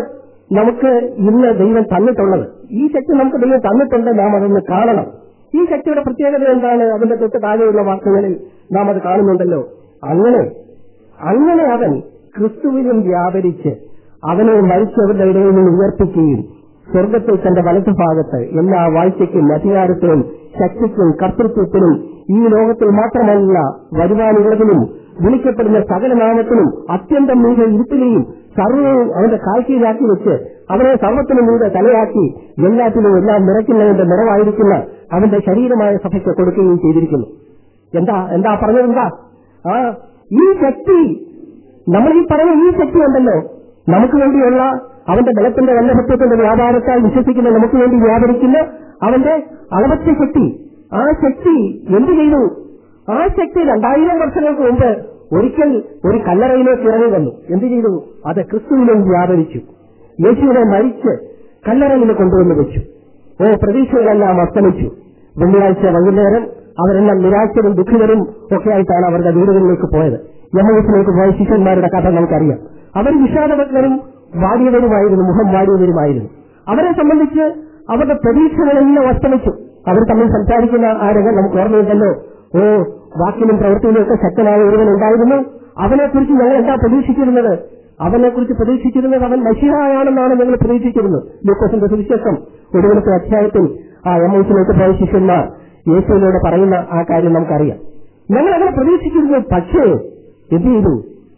നമുക്ക് ഇന്ന് ദൈവം തന്നിട്ടുള്ളത് ഈ ശക്തി നമുക്ക് ദൈവം തന്നിട്ടുണ്ട് നാം അതൊന്ന് കാണണം ഈ ശക്തിയുടെ പ്രത്യേകത എന്താണ് അതിന്റെ തൊട്ട് താഴെയുള്ള വാക്കുകളിൽ നാം അത് കാണുന്നുണ്ടല്ലോ അങ്ങനെ അങ്ങനെ അവൻ ക്രിസ്തുവിനും വ്യാപരിച്ച് അവനെ മരിച്ചവരുടെ ഇടയിൽ നിന്ന് ഉയർപ്പിക്കുകയും സ്വർഗത്തിൽ തന്റെ വലതുഭാഗത്ത് എല്ലാ വാഴ്ചയ്ക്കും അധികാരത്തിനും ശക്തിക്കും കർത്തൃത്വത്തിനും ഈ ലോകത്തിൽ മാത്രമല്ല വരുവാനുള്ളതിനും വിളിക്കപ്പെടുന്ന സകല നാമത്തിനും അത്യന്തം മീതെ ഇരുത്തുകയും സർവവും അവന്റെ കാഴ്ചയിലാക്കി വെച്ച് അവനെ സർവത്തിനും മീതെ തലയാക്കി എല്ലാത്തിനും എല്ലാം നിറയ്ക്കുന്നതിന്റെ നിറവായിരിക്കുന്ന അവന്റെ ശരീരമായ സഭയ്ക്ക് കൊടുക്കുകയും ചെയ്തിരിക്കുന്നു എന്താ എന്താ പറഞ്ഞത് എന്താ ആ ഈ ശക്തി നമ്മൾ ഈ പറഞ്ഞ ഈ ശക്തി ഉണ്ടല്ലോ നമുക്ക് വേണ്ടിയുള്ള അവന്റെ ബലത്തിന്റെ വല്ലഭത്വത്തിന്റെ വ്യാപാരത്താൽ വിശ്വസിക്കുന്ന നമുക്ക് വേണ്ടി വ്യാപരിക്കുന്ന അവന്റെ അളവറ്റ ശക്തി ആ ശക്തി എന്ത് ചെയ്തു ആ ശക്തി രണ്ടായിരം വർഷങ്ങൾക്ക് മുമ്പ് ഒരിക്കൽ ഒരു കല്ലറയിലേക്ക് ഇറങ്ങി വന്നു എന്ത് ചെയ്തു അത് ക്രിസ്തുവിലും വ്യാപരിച്ചു യേശുവിനെ മരിച്ച് കല്ലറയിൽ കൊണ്ടുവന്ന് വെച്ചു ഓ പ്രതീക്ഷകളെല്ലാം അസ്തമിച്ചു വെള്ളിയാഴ്ച വൈകുന്നേരം അവരെല്ലാം നിരാശരും ദുഃഖിതരും ഒക്കെ ആയിട്ടാണ് അവരുടെ വീടുകളിലേക്ക് പോയത് യമഹത്തിലേക്ക് പോയ ശിഷ്യന്മാരുടെ കഥ നമുക്കറിയാം അവർ വിഷാദവജ്ഞരും വാടിയവരുമായിരുന്നു മുഖം വാടിയവരുമായിരുന്നു അവരെ സംബന്ധിച്ച് അവരുടെ പ്രതീക്ഷകളെല്ലാം അസ്തമിച്ചു അവർ തമ്മിൽ സംസാരിക്കുന്ന ആ രംഗം നമുക്ക് ഓർമ്മയുണ്ടല്ലോ ഓ വാക്കിലും പ്രവൃത്തിയിലും ഒക്കെ ശക്തനായ ഒരുവൻ ഉണ്ടായിരുന്നു അവനെക്കുറിച്ച് ഞങ്ങൾ എന്താ പ്രതീക്ഷിച്ചിരുന്നത് അവനെക്കുറിച്ച് പ്രതീക്ഷിച്ചിരുന്നത് അവൻ മഷിഹായാണെന്നാണ് ഞങ്ങൾ പ്രതീക്ഷിച്ചിരുന്നത് ലൂക്കോസിന്റെ സുവിശേഷം ഒടുവിലത്തെ അധ്യായത്തിൽ ആ എമൗസിലേക്ക് പോയ ശിഷ്യന്മാർ യേശുവിനോട് പറയുന്ന ആ കാര്യം നമുക്കറിയാം ഞങ്ങൾ അങ്ങനെ പ്രതീക്ഷിച്ചിരുന്നു പക്ഷേ എന്ത് ചെയ്തു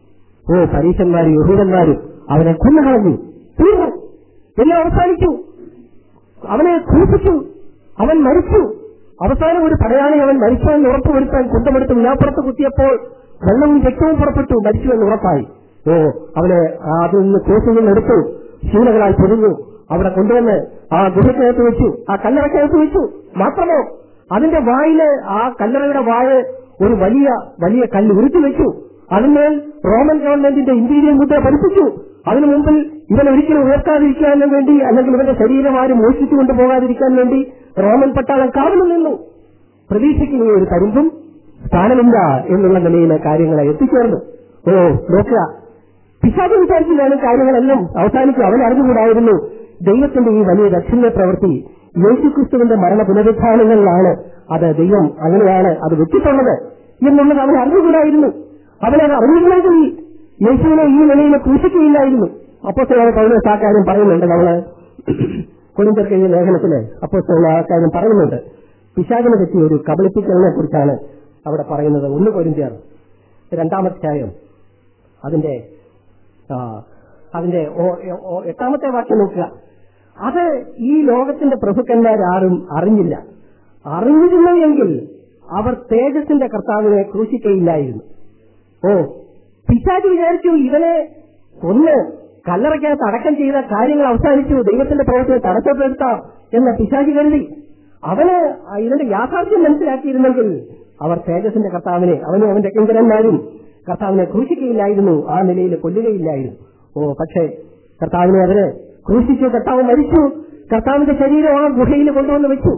ഓ പരീക്ഷന്മാരും യഹൂദന്മാരും അവനെ കൊന്നുകളഞ്ഞു തീർന്നു എല്ലാം അവസാനിച്ചു അവനെ ക്രൂശിച്ചു അവൻ മരിച്ചു അവസാനം ഒരു പടയാളി അവൻ മരിച്ചുവെന്ന് ഉറപ്പുവരുത്താൻ കുന്തമെടുത്ത് വിനാപ്പുറത്ത് കുത്തിയപ്പോൾ വെള്ളവും രക്തവും പുറപ്പെട്ടു മരിച്ചുവെന്ന് ഉറപ്പായി ഓ അവനെ അതിൽ നിന്ന് ക്രൂശിൽ നിന്ന് എടുത്തു ശീലകളാൽ പൊതിഞ്ഞു അവിടെ കൊണ്ടുവന്ന് ആ ഗുഹയ്ക്കകത്ത് വെച്ചു ആ കല്ലറക്കകത്ത് വെച്ചു മാത്രമോ അതിന്റെ വായില് ആ കല്ലറയുടെ വായ ഒരു വലിയ വലിയ കല്ല് ഉരുട്ടി വെച്ചു അതിന്മേൽ റോമൻ ഗവൺമെന്റിന്റെ ഇന്റീരിയർ മുദ്ര പതിപ്പിച്ചു അതിനു മുമ്പിൽ ഇവൻ ഒരിക്കലും ഉയർത്താതിരിക്കാൻ വേണ്ടി അല്ലെങ്കിൽ ഇവന്റെ ശരീരം ആരും മോഷിച്ചു കൊണ്ടുപോകാതിരിക്കാൻ വേണ്ടി റോമൻ പട്ടാളം കാവലിൽ നിന്നു പ്രതീക്ഷിക്കുന്ന ഒരു തരുമ്പും സ്ഥാനമില്ല എന്നുള്ള നിലയിലെ കാര്യങ്ങളെ എത്തിച്ചേർന്നു ഓ നോക്കുക പിശാച് വിചാരിച്ചില്ലാണ് കാര്യങ്ങളെല്ലാം അവസാനിച്ചു അവൻ അറിഞ്ഞുകൂടായിരുന്നു ദൈവത്തിന്റെ ഈ വലിയ ദക്ഷിണ പ്രവൃത്തി യേശുക്രിസ്തുവിന്റെ മരണ പുനരുത്ഥാനങ്ങളിലാണ് അത് ദൈവം അങ്ങനെയാണ് അത് വെച്ചിട്ടുള്ളത് എന്നുള്ളത് അവൻ അറിഞ്ഞുകൂടായിരുന്നു അവനത് അറിഞ്ഞുകൂടാതെ യേശുവിനെ ഈ നിലയിൽ ക്രൂശിക്കുകയില്ലായിരുന്നു അപ്പോ പൗലോസ് ആ കാര്യം പറയുന്നുണ്ട് നമ്മള് കൊരിന്തർക്ക് ഈ ലേഖനത്തില് അപ്പോ ആ കാര്യം പറയുന്നുണ്ട് പിശാചിനെ പറ്റിയ ഒരു കബളിപ്പിക്കലിനെ കുറിച്ചാണ് അവിടെ പറയുന്നത് ഒന്ന് കൊരിന്തിയർ രണ്ടാമധ്യായം അതിന്റെ ആ, അതിന്റെ ഓ- ഓ- എട്ടാമത്തെ വാക്യം നോക്കുക അത് ഈ ലോകത്തിന്റെ പ്രഭുക്കന്മാരാരും അറിഞ്ഞില്ല അറിഞ്ഞിരുന്നു എങ്കിൽ അവർ തേജസിന്റെ കർത്താവിനെ ക്രൂശിക്കയില്ലായിരുന്നു ഓ പിശാചി വിചാരിച്ചു ഇവനെ കൊന്ന് കല്ലറയ്ക്കകത്ത് അടക്കം ചെയ്ത കാര്യങ്ങൾ അവസാനിച്ചു ദൈവത്തിന്റെ പ്രവർത്തനം തടസ്സപ്പെടുത്താം എന്ന പിശാചി കരുതി അവന് ഇതിന്റെ യാഥാർത്ഥ്യം മനസ്സിലാക്കിയിരുന്നെങ്കിൽ അവർ തേജസിന്റെ കർത്താവിനെ അവനും അവന്റെ കിങ്കരന്മാരും കർത്താവിനെ ക്രൂശിക്കുകയില്ലായിരുന്നു ആ നിലയിൽ കൊല്ലുകയില്ലായിരുന്നു ഓ പക്ഷേ കർത്താവിനെ അവര് ക്രൂശിച്ചു കർത്താവ് മരിച്ചു കർത്താവിന്റെ ശരീരം ആ ഗുഹയിൽ കൊണ്ടുവന്ന് വെച്ചു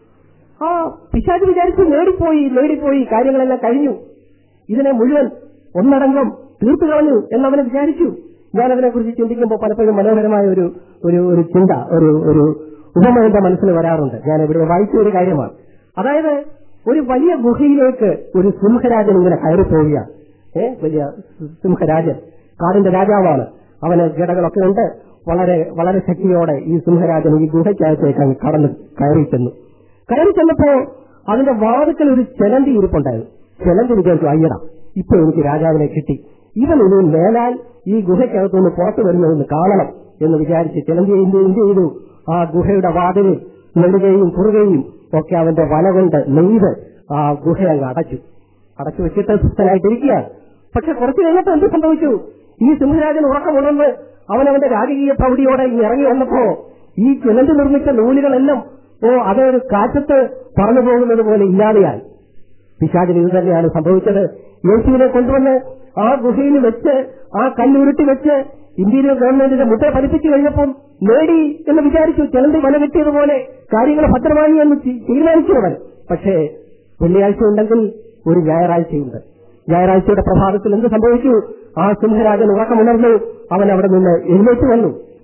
ആ പിശാച് വിചാരിച്ചു നേടിപ്പോയി നേടിപ്പോയി കാര്യങ്ങളെല്ലാം കഴിഞ്ഞു ഇതിനെ മുഴുവൻ ഒന്നടങ്കം തീർത്തു കളഞ്ഞു എന്നവനെ വിചാരിച്ചു ഞാൻ അതിനെ കുറിച്ച് ചിന്തിക്കുമ്പോൾ പലപ്പോഴും മനോഹരമായ ഒരു ഒരു ഒരു ചിന്ത ഒരു ഒരു ഉപമ എന്റെ മനസ്സിൽ വരാറുണ്ട് ഞാൻ ഇവിടെ വായിച്ച ഒരു കാര്യമാണ് അതായത് ഒരു വലിയ ഗുഹയിലേക്ക് ഒരു സിംഹരാജൻ ഇങ്ങനെ കയറി പോവുകയാണ് ഏ വലിയ സിംഹരാജൻ കാടിന്റെ രാജാവാണ് അവന് ജടകളൊക്കെ ഉണ്ട് വളരെ വളരെ ശക്തിയോടെ ഈ സിംഹരാജൻ ഈ ഗുഹയ്ക്കകത്തേക്ക് അങ്ങ് കടന്ന് കയറി ചെന്നു കയറി ചെന്നപ്പോ അതിന്റെ വാതിക്കൽ ഒരു ചെലന്തി ഇരിപ്പുണ്ടായിരുന്നു ചെലന്തി വിചാരിച്ചു അയ്യടാ ഇപ്പൊ എനിക്ക് രാജാവിനെ കിട്ടി ഇവൻ ഇനി മേലാൽ ഈ ഗുഹയ്ക്കകത്തുനിന്ന് പുറത്തു വരുന്നതെന്ന് കാണണം എന്ന് വിചാരിച്ച് ചിലന്തി എന്ത് എന്ത് ചെയ്തു ആ ഗുഹയുടെ വാതിലിൽ നെടുകയും കുറുകയും ഒക്കെ അവന്റെ വല കൊണ്ട് നെയ്ത് ആ ഗുഹ അങ്ങ് അടച്ചു അടച്ചു വെച്ചിട്ട് സുസ്ഥനായിട്ടിരിക്കുകയാണ് പക്ഷെ കുറച്ചു കഴിഞ്ഞപ്പോൾ എന്ത് സംഭവിച്ചു ഈ സിംഹരാജൻ ഉറക്കമുണർന്ന് അവൻ അവന്റെ രാജകീയ പ്രൗഢിയോടെ ഇങ്ങ് ഇറങ്ങി വന്നപ്പോ ഈ ചിലന്തി നിർമ്മിച്ച നൂലുകളെല്ലാം ഓ അതൊരു കാറ്റത്ത് പറന്നു പോകുന്നത് പോലെ ഇല്ലാതെയായി പിശാചിന് ഇത് തന്നെയാണ് സംഭവിച്ചത് യേശുവിനെ കൊണ്ടുവന്ന് ആ ഗുഹയിൽ വെച്ച് ആ കല്ലുരുട്ടി വെച്ച് ഇന്ത്യയിലെ ഗവൺമെന്റിന്റെ മുദ്ര പതിപ്പിച്ചു കഴിഞ്ഞപ്പം നേടി എന്ന് വിചാരിച്ചു ചിലന്തി വല കെട്ടിയതുപോലെ കാര്യങ്ങൾ ഭദ്രമായി എന്ന് തി- തീരുമാനിച്ചു അവൻ പക്ഷേ വെള്ളിയാഴ്ച ഉണ്ടെങ്കിൽ ഒരു ഞായറാഴ്ചയുണ്ട് ഞായറാഴ്ചയുടെ പ്രഭാതത്തിൽ എന്ത് സംഭവിച്ചു ആ സിംഹരാജൻ ഉറക്കമുണർന്നു അവൻ അവിടെ നിന്ന് എഴുന്നേറ്റ് വന്നു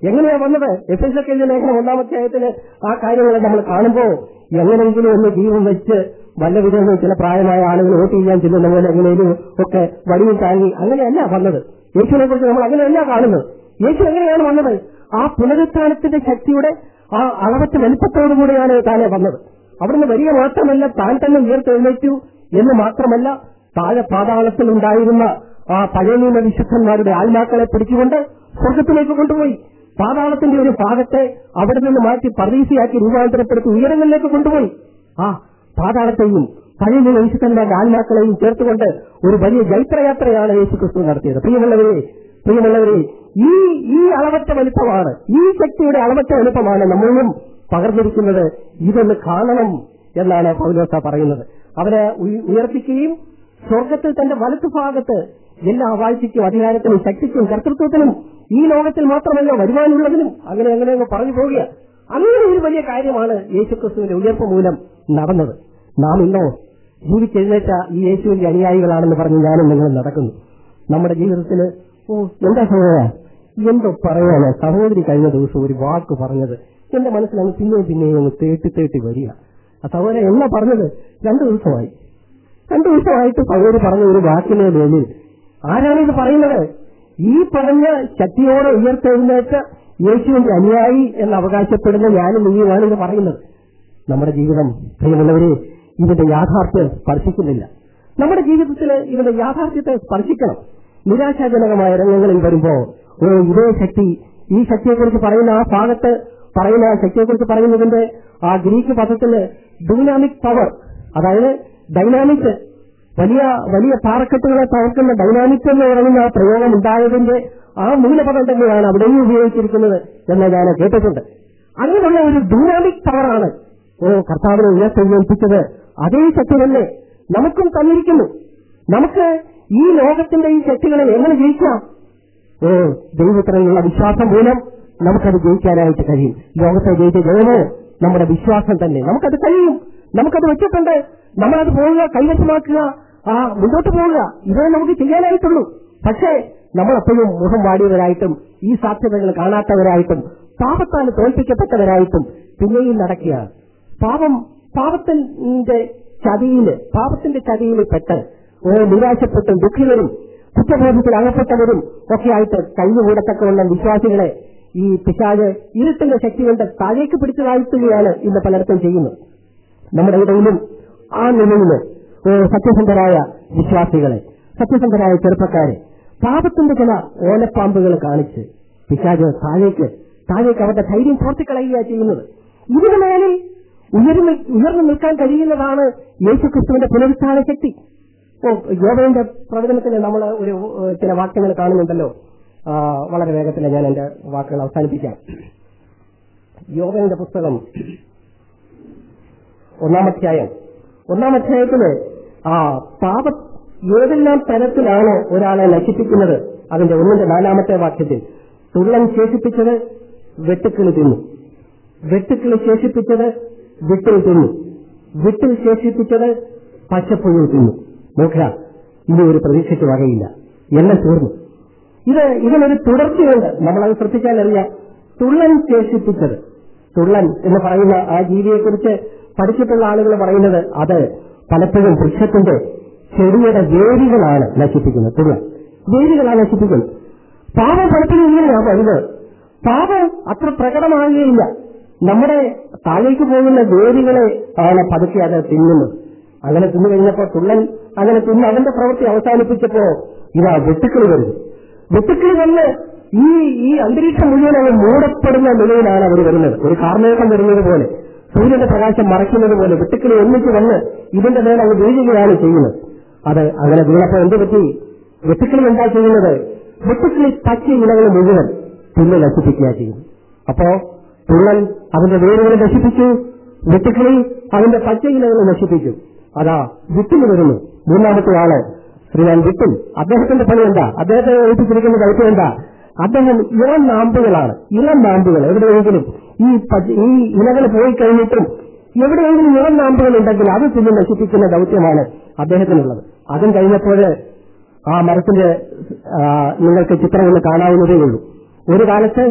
എങ്ങനെയാ വന്നത് എഫ് എസ് ഒക്കെ ലേഖനം ഒന്നാമത്തെ ആയത്തിന് ആ കാര്യങ്ങൾ നമ്മൾ കാണുമ്പോൾ എങ്ങനെയെങ്കിലും ഒന്ന് ജീവൻ വെച്ച് വല്ല വിധങ്ങൾ ചില പ്രായമായ ആളുകൾ വോട്ട് ചെയ്യാൻ ചെല്ലുന്ന പോലെ എങ്ങനെയും ഒക്കെ വടിയും താങ്ങി അങ്ങനെയല്ല വന്നത് യേശുവിനെ കുറിച്ച് നമ്മൾ അങ്ങനെയല്ല കാണുന്നത് യേശു എങ്ങനെയാണ് വന്നത് ആ പുനരുത്ഥാനത്തിന്റെ ശക്തിയുടെ ആ അളവറ്റ വലിപ്പത്തോടുകൂടിയാണ് താനെ വന്നത് അവിടുന്ന് വരിക മാത്രമല്ല താൻ തന്നെ ഉയർത്തെഴുന്നേറ്റു എന്ന് മാത്രമല്ല താഴെ പാതാളത്തിൽ ഉണ്ടായിരുന്ന ആ പഴയ നിയമ വിശുദ്ധന്മാരുടെ ആത്മാക്കളെ പിടിച്ചുകൊണ്ട് സ്വർഗത്തിലേക്ക് കൊണ്ടുപോയി പാതാളത്തിന്റെ ഒരു ഭാഗത്തെ അവിടെ നിന്ന് മാറ്റി പർവീസിയാക്കി രൂപാന്തരപ്പെടുത്തി ഉയരങ്ങളിലേക്ക് കൊണ്ടുപോയി ആ പാതാളത്തെയും പഴയ നിയമ വിശുദ്ധന്മാരുടെ ആത്മാക്കളെയും ചേർത്തുകൊണ്ട് ഒരു വലിയ ജൈത്രയാത്രയാണ് യേശു ക്രിസ്തു നടത്തിയത് പ്രിയമുള്ളവരെ പ്രിയമുള്ളവരെ ഈ ഈ അളവറ്റ വലിപ്പമാണ് ഈ ശക്തിയുടെ അളവറ്റ വലിപ്പമാണ് നമ്മളും പകർന്നിരിക്കുന്നത് ഇതൊന്ന് കാണണം എന്നാണ് പൗലോസ പറയുന്നത് അവരെ ഉയ- ഉയർപ്പിക്കുകയും സ്വർഗത്തിൽ തന്റെ വലത്തുഭാഗത്ത് എല്ലാ വാഴ്ചയ്ക്കും അധികാരത്തിനും ശക്തിക്കും കർത്തൃത്വത്തിനും ഈ ലോകത്തിൽ മാത്രമല്ല വരുവാനുള്ളതിനും അങ്ങനെ അങ്ങനെ അങ്ങ് പറഞ്ഞു പോവുക അങ്ങനെ ഒരു വലിയ കാര്യമാണ് യേശുക്രിസ്തുവിന്റെ ഉയർപ്പ് മൂലം നടന്നത് നാം ഇന്നോ ജീവിച്ചെഴുന്നേറ്റ ഈ യേശുവിന്റെ അനുയായികളാണെന്ന് പറഞ്ഞ് ഞാനും നിങ്ങളും നടക്കുന്നു നമ്മുടെ ജീവിതത്തിൽ ഓ എന്താ സഹോദര എന്തോ പറയാന് സഹോദരി കഴിഞ്ഞ ദിവസം ഒരു വാക്ക് പറഞ്ഞത് എന്റെ മനസ്സിലങ്ങ് പിന്നെയും പിന്നെയും അങ്ങ് തേട്ടി തേട്ടി വരിക ആ സഹോദരൻ എന്നാ പറഞ്ഞത് രണ്ടു ദിവസമായി രണ്ടു ദിവസമായിട്ട് സഹോദരി പറഞ്ഞ ഒരു വാക്കിനെ മേലിൽ ആരാണ് ഇത് പറയുന്നത് ഈ പറഞ്ഞ ശക്തിയോടെ ഉയർത്തെഴുന്നേറ്റ് യേശുവിന്റെ അനുയായി എന്ന് അവകാശപ്പെടുന്ന ഞാനും നീയുമാണ് ഇത് പറയുന്നത് നമ്മുടെ ജീവിതം പ്രിയമുള്ളവരെ ഇതിന്റെ യാഥാർത്ഥ്യം സ്പർശിക്കുന്നില്ല നമ്മുടെ ജീവിതത്തിൽ ഇതിന്റെ യാഥാർത്ഥ്യത്തെ സ്പർശിക്കണം നിരാശാജനകമായ രംഗങ്ങളിൽ വരുമ്പോ ഓ ഇതേ ശക്തി ഈ ശക്തിയെക്കുറിച്ച് പറയുന്ന ആ ഭാഗത്ത് പറയുന്ന ആ ശക്തിയെക്കുറിച്ച് പറയുന്നതിന്റെ ആ ഗ്രീക്ക് പദത്തില് ഡൈനാമിക് പവർ അതായത് ഡൈനാമിക് വലിയ വലിയ പാറക്കെട്ടുകളെ തകർക്കുന്ന ഡൈനാമിക് എന്ന് പറയുന്ന ആ പ്രയോഗം ഉണ്ടായതിന്റെ ആ മൂലപദം തന്നെയാണ് അവിടെയും ഉപയോഗിച്ചിരിക്കുന്നത് എന്ന് ഞാൻ കേട്ടിട്ടുണ്ട് അങ്ങനെയുള്ള ഒരു ഡൈനാമിക് പവറാണ് ഓ കർത്താവിനെ ഉയർത്തെഴുന്നേൽപ്പിച്ചത് അതേ ശക്തി തന്നെ നമുക്കും തന്നിരിക്കുന്നു നമുക്ക് ഈ ലോകത്തിന്റെ ഈ ശക്തികളെ എങ്ങനെ ജയിക്കാം ഓ ദൈവത്തിനുള്ള വിശ്വാസം മൂലം നമുക്കത് ജയിക്കാനായിട്ട് കഴിയും ലോകത്തെ ജയിച്ച ജയമോ നമ്മുടെ വിശ്വാസം തന്നെ നമുക്കത് കഴിയും നമുക്കത് വെച്ചിട്ടുണ്ട് നമ്മളത് പോവുക കൈവശമാക്കുക ആ മുന്നോട്ട് പോവുക ഇതേ നമുക്ക് ചെയ്യാനായിട്ടുള്ളൂ പക്ഷേ നമ്മളെപ്പോഴും മുഖം വാടിയവരായിട്ടും ഈ സാധ്യതകൾ കാണാത്തവരായിട്ടും പാപത്താൽ തോൽപ്പിക്കപ്പെട്ടവരായിട്ടും പിന്നെയും നടക്കുകയാണ് പാപം പാപത്തിന്റെ ചതിയില് പാപത്തിന്റെ ചതിയിൽ പെട്ട് ഓ നിരാശപ്പെട്ടും ദുഃഖിതരും കുറ്റബോധത്തിൽ അകപ്പെട്ടവരും ഒക്കെ ആയിട്ട് കഴിഞ്ഞുകൂടത്തക്കവണ്ണം വിശ്വാസികളെ ഈ പിശാജ് ഇരുട്ടിന്റെ ശക്തി കൊണ്ട് താഴേക്ക് പിടിച്ചു താഴ്ത്തുകയാണ് ഇന്ന് പലർക്കും ചെയ്യുന്നത് നമ്മുടെ ഇടയിലും ആ നിലയില് ഓ സത്യസന്ധരായ വിശ്വാസികളെ സത്യസന്ധരായ ചെറുപ്പക്കാരെ പാപത്തിന്റെ ചില ഓലപ്പാമ്പുകൾ കാണിച്ച് പിശാജ് താഴേക്ക് താഴേക്ക് അവരുടെ ധൈര്യം ചോർത്തിക്കളയുകയാണ് ചെയ്യുന്നത് ഇതിനു മേലിൽ ഉയർന്നു ഉയർന്നു നിൽക്കാൻ കഴിയുന്നതാണ് യേശുക്രിസ്തുവിന്റെ പുനരുത്ഥാന ശക്തി ഓ യോഗയുടെ പ്രവചനത്തിൽ നമ്മൾ ഒരു ഏഹ്, ചില വാക്യങ്ങൾ കാണുന്നുണ്ടല്ലോ ആ, വളരെ വേഗത്തിൽ ഞാൻ എന്റെ വാക്കുകൾ അവസാനിപ്പിക്കാം യോഗയുടെ പുസ്തകം ഒന്നാം അധ്യായം ഒന്നാം അധ്യായത്തില് ആ പാപ ഏതെല്ലാം തരത്തിലാണ് ഒരാളെ നശിപ്പിക്കുന്നത് അതിന്റെ ഒന്നിന്റെ നാലാമത്തെ വാക്യത്തിൽ തുള്ളൻ ശേഷിപ്പിച്ചത് വെട്ടുക്കിളി തിന്നു വെട്ടുക്കിളി ശേഷിപ്പിച്ചത് വിട്ടിൽ തിന്നു വിട്ടിൽ ശേഷിപ്പിച്ചത് പച്ചപ്പുഴു തിന്നു നോക്കുക ഇനി ഒരു പ്രതീക്ഷയ്ക്ക് വകയില്ല എല്ലാം തീർന്നു ഇത് ഇതിനൊരു തുടർച്ചയുണ്ട് നമ്മളത് ശ്രദ്ധിച്ചാൽ അറിയാം തുള്ളൻ ശേഷിപ്പിച്ചത് തുള്ളൻ എന്ന് പറയുന്ന ആ ജീവിയെക്കുറിച്ച് പഠിച്ചിട്ടുള്ള ആളുകൾ പറയുന്നത് അത് പലപ്പോഴും വൃക്ഷത്തിന്റെ ചെടിയുടെ വേരുകളാണ് നശിപ്പിക്കുന്നത് തുള്ളൻ വേരുകളാണ് നശിപ്പിക്കുന്നത് പാപം പലപ്പോഴും ഇങ്ങനെയാണ് വരുന്നത് പാപം അത്ര പ്രകടമാകുകയില്ല നമ്മുടെ താഴേക്ക് പോകുന്ന വേരുകളെ ആണ് പതുക്കെ അത് തിന്നുന്നത് അങ്ങനെ തിന്നു കഴിഞ്ഞപ്പോ തുള്ളൻ അങ്ങനെ തിന്ന് അവന്റെ പ്രവൃത്തി അവസാനിപ്പിച്ചപ്പോ ഇതാ വെട്ടുക്കിളി വരുന്നു വെട്ടുക്കിളി വന്ന് ഈ ഈ അന്തരീക്ഷം മുഴുവൻ അങ്ങ് മൂടപ്പെടുന്ന നിലയിലാണ് അവർ വരുന്നത് ഒരു കാർമേഘം വരുന്നത് പോലെ സൂര്യന്റെ പ്രകാശം മറയ്ക്കുന്നത് പോലെ വെട്ടുക്കിളി ഒന്നിച്ച് വന്ന് ഇതിന്റെ മേൽ അങ്ങ് വീഴുകയാണ് ചെയ്യുന്നത് അത് അങ്ങനെ വീണപ്പോ എന്ത് പറ്റി വെട്ടുക്കിളി എന്താ ചെയ്യുന്നത് വെട്ടുക്കിളി പച്ച ഇലകൾ മുഴുവൻ പുല്ല് നശിപ്പിക്കുക ചെയ്യുന്നു അപ്പോ തുള്ളൽ അതിന്റെ വേരുകൾ നശിപ്പിച്ചു വെട്ടുക്കിളി അതിന്റെ പച്ച ഇലകൾ നശിപ്പിച്ചു അതാ വിട്ടിന് വരുന്നു മൂന്നാമത്തെ ആള് ശ്രീമാൻ വിട്ടിൽ അദ്ദേഹത്തിന്റെ പണി എന്താ അദ്ദേഹത്തെ ഏൽപ്പിച്ചിരിക്കുന്ന ദൗത്യം എന്താ അദ്ദേഹം ഇളം നാമ്പുകളാണ് ഇളം നാമ്പുകൾ എവിടെയെങ്കിലും ഈ പച്ച- ഈ ഇലകൾ പോയി കഴിഞ്ഞിട്ടും എവിടെയെങ്കിലും ഇളം നാമ്പുകൾ ഉണ്ടെങ്കിൽ അത് പിന്നെ നശിപ്പിക്കുന്ന ദൗത്യമാണ് അദ്ദേഹത്തിനുള്ളത് അതും കഴിഞ്ഞപ്പോൾ ആ മരത്തിന്റെ ആ, നിങ്ങൾക്ക് ചിത്രം ഒന്ന് കാണാവുന്നതേ ഉള്ളൂ ഒരു കാലത്ത്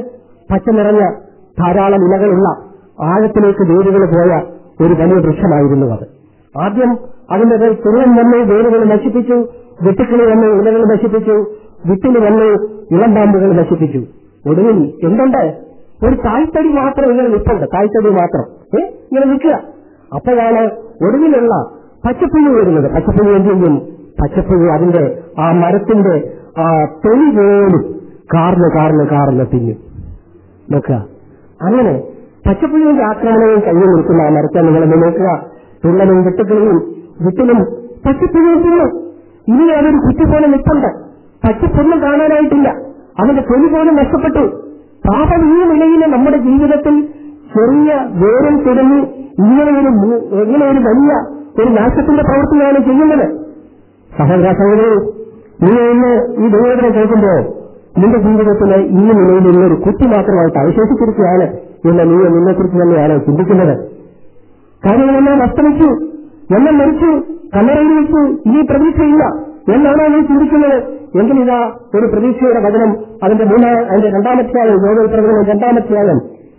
പച്ച നിറഞ്ഞ ധാരാളം ഇലകളുള്ള ആഴത്തിലേക്ക് വേരുകൾ പോയ ഒരു വലിയ വൃക്ഷമായിരുന്നു അത് ആദ്യം അതിന്റെ മേൽ തുള്ളൻ വന്ന് വേരുകൾ നശിപ്പിച്ചു വെട്ടുക്കിളി വന്ന് ഇലകൾ നശിപ്പിച്ചു വിട്ടിന് വന്ന് ഇളമ്പാമ്പുകൾ നശിപ്പിച്ചു ഒടുവിൽ എന്തുണ്ട് ഒരു തായ്തടി മാത്രം ഇങ്ങനെ നിൽപ്പുണ്ട് തായ്തടി മാത്രം ഏ ഇങ്ങനെ നിൽക്കുക അപ്പോഴാണ് ഒടുവിലുള്ള പച്ചപ്പുഴു വരുന്നത് പച്ചപ്പുഴു എന്ത് ചെയ്യും പച്ചപ്പുഴു അതിന്റെ ആ മരത്തിന്റെ ആ തൊലി പോലും കാർന്ന് കാർന്ന് കാർന്ന് തിന്നും നോക്കുക അങ്ങനെ പച്ചപ്പുഴുവിന്റെ ആക്രമണവും കയ്യിൽ നിൽക്കുന്ന ആ മരത്തെ നിങ്ങൾ നോക്കുക തുള്ളലും വെട്ടുക്കിളിയും വിട്ടിലും പച്ചപ്പുഴുവും തിന്നു ഇനി അതൊരു കുറ്റി പോലെ നിൽപ്പുണ്ട് പച്ചപ്പൊന്നും കാണാനായിട്ടില്ല അവന്റെ തൊലി പോലും നഷ്ടപ്പെട്ടു പാപം ഈ നിലയിൽ നമ്മുടെ ജീവിതത്തിൽ ചെറിയ വേരും തുടങ്ങി ഇങ്ങനെ ഒരു മു- ഇങ്ങനെ ഒരു വലിയ ഒരു നാശത്തിന്റെ പ്രവൃത്തിയാണ് ചെയ്യുന്നത് സഹോദര സഹോദരി നീ ഇന്ന് ഈ ദൈവത്തിനെ കേൾക്കുമ്പോൾ നിന്റെ ജീവിതത്തിന് ഈ നിലയിൽ ഇന്നൊരു കുറ്റി മാത്രമായിട്ട് അവശേഷിച്ചിരിക്കുകയാണ് എന്ന് നീ നിന്നെക്കുറിച്ച് തന്നെയാണ് ചിന്തിക്കുന്നത് കാര്യങ്ങളെല്ലാം അസ്തമിച്ചു എല്ലാം മരിച്ചു കല്ലറയിൽ വെച്ചു ഇനി പ്രതീക്ഷയില്ല എന്നാണോ നീ ചിന്തിക്കുന്നത് എങ്കിൽ ഇതാ ഒരു പ്രതീക്ഷയുടെ വചനം അതിന്റെ മൂന്നാം അതിന്റെ രണ്ടാമത്തെയാളും യോഗ പ്രകടനം രണ്ടാമത്തെയാളും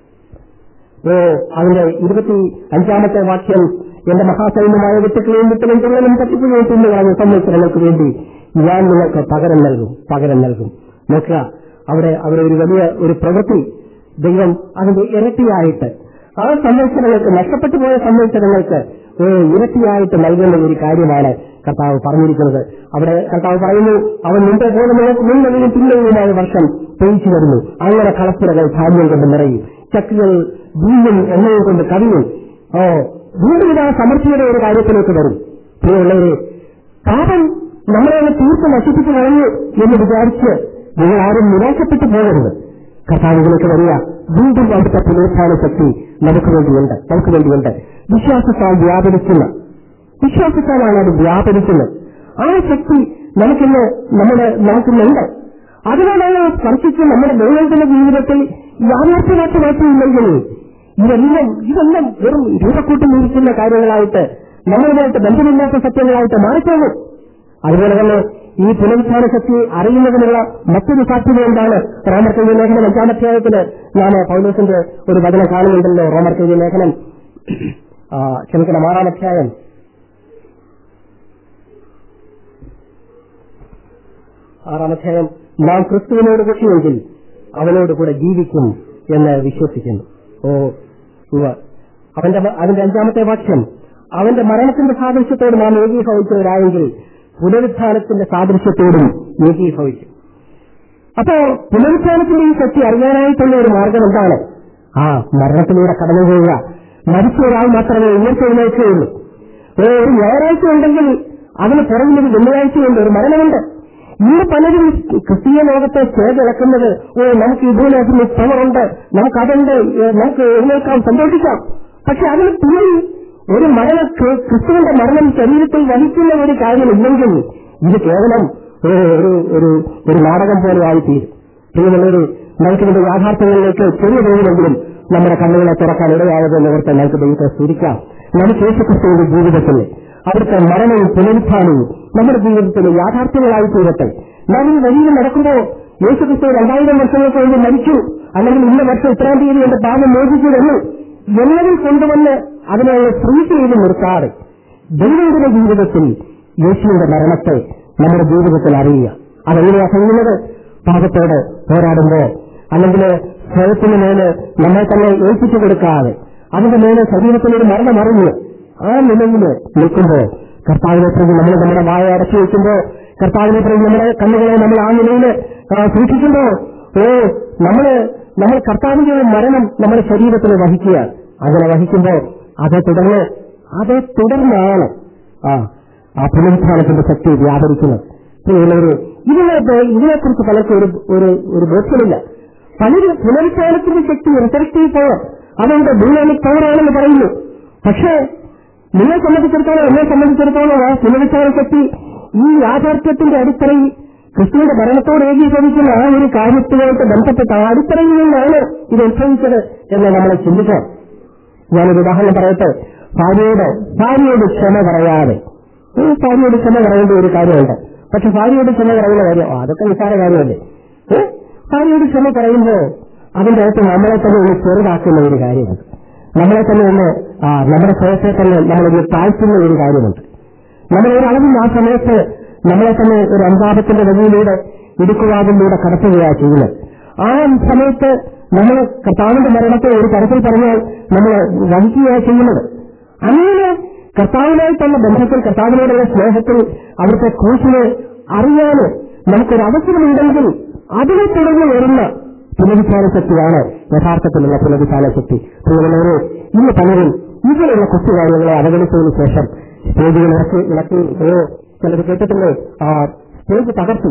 ഓ അതിന്റെ ഇരുപത്തി അഞ്ചാമത്തെ വാക്യം എന്റെ മഹാസൈന്യമായ വിട്ടുക്കളെയും വിട്ടലും തുള്ളലും തട്ടിക്കുകയും തിന്നു കളഞ്ഞ സംവത്സരങ്ങൾക്ക് വേണ്ടി ഞാൻ നിങ്ങൾക്ക് പകരം നൽകും പകരം നൽകും നോക്കുക അവിടെ അവിടെ ഒരു വലിയ ഒരു പ്രവൃത്തി ദൈവം അതിന്റെ ഇരട്ടിയായിട്ട് ആ സംവത്സരങ്ങൾക്ക് നഷ്ടപ്പെട്ടു പോയ സംവത്സരങ്ങൾക്ക് ഏ, ഇരട്ടിയായിട്ട് നൽകുന്ന ഒരു കാര്യമാണ് കർത്താവ് പറഞ്ഞിരിക്കുന്നത് അവിടെ കർത്താവ് പറയുന്നു അവൻ മുമ്പേ പോലെ മുൻവഴിയും പിന്നയുമായ വർഷം പെയ്ച്ചു വരുന്നു അങ്ങനെ കളപ്പുരകൾ ധാന്യം കൊണ്ട് നിറയും ചക്കുകൾ വീണ്ടും എണ്ണയും കൊണ്ട് കവിയും ഓ വീണ്ടും ഇതാ സമൃദ്ധിയുടെ ഒരു കാര്യത്തിലേക്ക് വരും പ്രിയമുള്ളവരെ പാപം നമ്മളെ അങ്ങ് തീർത്ത് നശിപ്പിച്ചു കളഞ്ഞു എന്ന് വിചാരിച്ച് നിങ്ങൾ ആരും നിരാശപ്പെട്ടു പോകരുത് കഥാവിലേക്ക് വരിക വീണ്ടും അവിടുത്തെ പുനരുത്ഥാന ശക്തി നമുക്ക് വേണ്ടിയുണ്ട് നമുക്ക് വേണ്ടിയുണ്ട് വിശ്വാസത്താൽ വ്യാപരിക്കുന്ന വിശ്വാസത്താലാണ് അത് വ്യാപരിക്കുന്നത് ആ ശക്തി നമുക്കിന്ന് നമ്മുടെ നമുക്കിന്നുണ്ട് അതുകൊണ്ടാണ് സ്പർശിച്ച് നമ്മുടെ ദൈനംദിന ജീവിതത്തിൽ യാഥാർത്ഥ്യമാക്കി മാറ്റിയില്ലെങ്കിൽ ഇതെല്ലാം ഇതെല്ലാം വെറും രൂപക്കൂട്ടി നിൽക്കുന്ന കാര്യങ്ങളായിട്ട് നമ്മളുമായിട്ട് ബന്ധമില്ലാത്ത സത്യങ്ങളായിട്ട് മാറിപ്പോകും അതുപോലെ തന്നെ ഈ പുനരുത്ഥാന ശക്തി അറിയുന്നതിനുള്ള മറ്റൊരു സാധ്യത എന്താണ് റോമർ കൈവ്യ ലേഖനം അഞ്ചാം അധ്യായത്തിന് നാം പൗലോസിന്റെ ഒരു വചനം കാണുന്നുണ്ടല്ലോ റോമർ കൈവ്യ ലേഖനം ആ, ക്ഷമിക്കണം ആറാം അധ്യായം ആറാം അധ്യായം നാം ക്രിസ്തുവിനോട് കുഷിയെങ്കിൽ അവനോട് കൂടെ ജീവിക്കും എന്ന് വിശ്വസിക്കുന്നു ഓ ഉവ്വ്. അവന്റെ അതിന്റെ അഞ്ചാമത്തെ വാക്യം അവന്റെ മരണത്തിന്റെ സാദൃശ്യത്തോട് നാം ഏകീഭവിച്ചവരായെങ്കിൽ പുനരുത്ഥാനത്തിന്റെ സാദൃശ്യത്തോടും ഏകീഭവിക്കും അപ്പോ പുനരുത്ഥാനത്തിന്റെ ഈ ശക്തി അറിയാനായിട്ടുള്ള ഒരു മാർഗം എന്താണ് ആ മരണത്തിലൂടെ കടന്നു പോവുക മരിച്ച ഒരാൾ മാത്രമേ ഉയർത്തെഴുന്നേൽക്കുകയുള്ളൂ ഏ, ഒരു ഞായറാഴ്ച ഉണ്ടെങ്കിൽ അതിന് പുറകിൽ ഒരു വെള്ളിയാഴ്ചയുണ്ട് ഒരു മരണമുണ്ട് ഇന്ന് പലരും ക്രിസ്തീയ ലോകത്തെ ചേർത്തിളക്കുന്നത് ഓ നമുക്ക് ഇതിനകത്ത് പവറുണ്ട് നമുക്ക് അതുണ്ട് ഏ, നമുക്ക് എഴുന്നേൽക്കാം സന്തോഷിക്കാം പക്ഷെ അതിന് പിന്നിൽ ഒരു മരണ ക്രി- ക്രിസ്തുവിന്റെ മരണം ശരീരത്തിൽ വഹിക്കുന്ന ഒരു കാര്യമില്ലെങ്കിൽ ഇത് കേവലം ഒരു ഒരു ഒരു ഒരു നാടകം പോലെ ആയിത്തീരും പ്രിയമുള്ളവര് നമുക്കിതിന്റെ യാഥാർത്ഥ്യങ്ങളിലേക്ക് ചെറിയ തോതിലെങ്കിലും നമ്മുടെ കണ്ണുകളെ തുറക്കാൻ ഇടയായതെന്ന് ഓർത്ത് നമുക്ക് ദൈവത്തെ സ്തുതിക്കാം നമുക്ക് യേശുക്രിസ്തുവിന്റെ ജീവിതത്തിൽ അവിടുത്തെ മരണവും പുനരുത്ഥാനവും നമ്മുടെ ജീവിതത്തിൽ യാഥാർത്ഥ്യങ്ങളായി തീരട്ടെ നാം ഈ വഴിയിൽ നടക്കുമ്പോൾ യേശുക്രിസ്തു രണ്ടായിരം വർഷങ്ങൾക്ക് മുമ്പ് മരിച്ചു അല്ലെങ്കിൽ ഇന്ന വർഷം ഇത്രാം തീയതി എന്റെ പാപം മോചിച്ചു തന്നു എന്നതിൽ കൊണ്ടുവന്ന് അതിനെ ഫ്രീ ചെയ്ത് നിർത്താതെ ദൈവങ്ങളുടെ ജീവിതത്തിൽ യേശുവിന്റെ മരണത്തെ നമ്മുടെ ജീവിതത്തിൽ അറിയുക അതെങ്ങനെയാ കഴിയുന്നത് പാപത്തോട് പോരാടുമ്പോ അല്ലെങ്കിൽ സ്വയത്തിന് മേല് നമ്മെ തന്നെ ഏൽപ്പിച്ചു കൊടുക്കാതെ അതിന്റെ മേലെ ശരീരത്തിനൊരു മരണം അറിഞ്ഞ് ആ നിലയിൽ നിൽക്കുമ്പോ കർത്താവിനെ പ്രതി നമ്മൾ നമ്മുടെ വായ അടച്ചു വയ്ക്കുമ്പോ കർത്താവിനെ പ്രതി നമ്മുടെ കണ്ണുകളെ നമ്മൾ ആ നിലയിൽ സൂക്ഷിക്കുമ്പോ ഓ നമ്മള് നമ്മൾ കർത്താവിന്റെ ഒരു മരണം നമ്മുടെ ശരീരത്തിൽ വഹിക്കുക അങ്ങനെ വഹിക്കുമ്പോ അതേ തുടർന്ന് അതേ തുടർന്നാണ് ആ ആ പുനരുത്ഥാനത്തിന്റെ ശക്തി വ്യാപരിക്കുന്നത് പ്രിയമുള്ളവര് ഇതിനകത്ത് ഇതിനെക്കുറിച്ച് പലർക്കും ഒരു ഒരു ഒരു ബോധ്യമില്ല പലരും പുനരുത്ഥാനത്തിന്റെ ശക്തി റിസർക്റ്റീവ് പവർ അതുകൊണ്ട് ഡൈനാമിക് പവർ ആണെന്ന് പറയുന്നു പക്ഷേ നിങ്ങളെ സംബന്ധിച്ചിടത്തോളം എന്നെ സംബന്ധിച്ചിടത്തോളം ആ പുനരുത്ഥാന ശക്തി ഈ യാഥാർത്ഥ്യത്തിന്റെ അടിത്തറയിൽ ക്രിസ്തുവിന്റെ ഭരണത്തോട് ഏകീകരിക്കുന്ന ആ ഒരു കാര്യത്തിനായിട്ട് ബന്ധപ്പെട്ട ആ അടിത്തറയിൽ നിന്നാണ് ഇത് ഉത്ഭവിച്ചത് എന്ന് നമ്മൾ ചിന്തിക്കാം ഞാനൊരു ഉദാഹരണം പറയട്ടെ ഭാര്യയോട് ഭാര്യയോട് ക്ഷമ പറയാതെ ഈ ഭാര്യയോട് ക്ഷമ പറയേണ്ട ഒരു കാര്യമുണ്ട് പക്ഷെ ഭാര്യയോട് ക്ഷമ പറയുന്ന കാര്യം ആ, അതൊക്കെ നിസ്സാര കാര്യമല്ലേ ഏ? ഭാര്യയോട് ക്ഷമ പറയുമ്പോ അതിന്റെ അകത്ത് നമ്മളെ തന്നെ ഒന്ന് ചെറുതാക്കുന്ന ഒരു കാര്യമുണ്ട് നമ്മളെ തന്നെ ഒന്ന് ആ, നമ്മുടെ സ്വയത്തെ തന്നെ നമ്മളൊന്ന് താഴ്ത്തുന്ന ഒരു കാര്യമുണ്ട് നമ്മൾ ഒരു അളവിൽ ആ സമയത്ത് നമ്മളെ തന്നെ ഒരു അനുതാപത്തിന്റെ വഴിയിലൂടെ ഇടുക്കുവാതിലൂടെ കടത്തുകയാണ് ചെയ്യുന്നത് ആ സമയത്ത് നമ്മൾ കർത്താവിന്റെ മരണത്തെ ഒരു തരത്തിൽ പറഞ്ഞാൽ നമ്മൾ വഹിക്കുകയാണ് ചെയ്യുന്നത് അങ്ങനെ കർത്താവിനായിട്ടുള്ള ബന്ധത്തിൽ കർത്താവിനോടുള്ള സ്നേഹത്തിൽ അവിടുത്തെ ക്രൂശിനെ അറിയാന് നമുക്കൊരു അവസരമുണ്ടെങ്കിൽ അതിനെ തുടർന്ന് വരുന്ന പുനരുദ്ധാന ശക്തിയാണ് യഥാർത്ഥത്തിലുള്ള പുനരുദ്ധാന ശക്തി പ്രിയമുള്ളവരെ ഇന്ന് പലരും ഇങ്ങനെയുള്ള കൊച്ചു കാര്യങ്ങളെ അവഗണിച്ചതിന് ശേഷം സ്റ്റേജുകൾ ഇറക്കി ഇളക്കി ഏ ചിലർ കേട്ടിട്ടില്ലേ ആ സ്റ്റേജ് തകർത്തു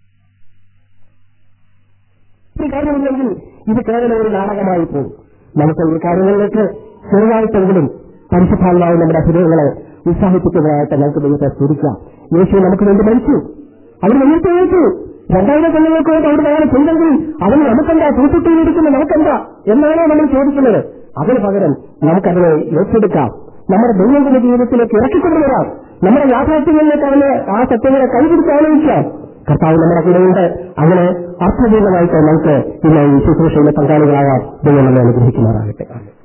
ഈ കാര്യമില്ലെങ്കിൽ ഇത് കേവലം ഒരു നാടകമായി പോകും നമുക്ക് ഈ കാര്യങ്ങളിലേക്ക് ചെറുതായിട്ടെങ്കിലും പരിശുദ്ധാത്മാവ് നമ്മുടെ ഹൃദയങ്ങളെ ഉത്സാഹിപ്പിക്കുന്നതായിട്ട് നമുക്ക് ദൈവത്തെ സ്തുതിക്കാം യേശു നമുക്ക് വേണ്ടി മരിച്ചു അവർ ഉയർത്തെഴുത്തു രണ്ടായിരം കൊല്ലങ്ങൾക്ക് വേണ്ടി അവിടെ അങ്ങനെ ചെയ്തെങ്കിൽ അവന് നമുക്കെന്താ തൂത്തുട്ടിയിരിക്കുന്ന നമുക്കെന്താ എന്നാണോ നമ്മൾ ചോദിക്കുന്നത് അതിന് പകരം നമുക്കതിനെ ഏറ്റെടുക്കാം നമ്മുടെ ദൈനംദിന ജീവിതത്തിലേക്ക് ഇറക്കിക്കൊണ്ടുവരാം നമ്മുടെ യാഥാർത്ഥ്യങ്ങളിലേക്ക് അവന് ആ സത്യങ്ങളെ കൈപിടിച്ച് ആലോചിക്കാം കർത്താവ് നമ്മുടെ കൂടെയുണ്ട് അങ്ങനെ അർത്ഥപൂർണ്ണമായിട്ട് നമുക്ക് ഇന്ന് ഈ ശുശ്രൂഷയിലെ പങ്കാളികളാകാം ദൈവം നമ്മെ അനുഗ്രഹിക്കുമാറാകട്ടെ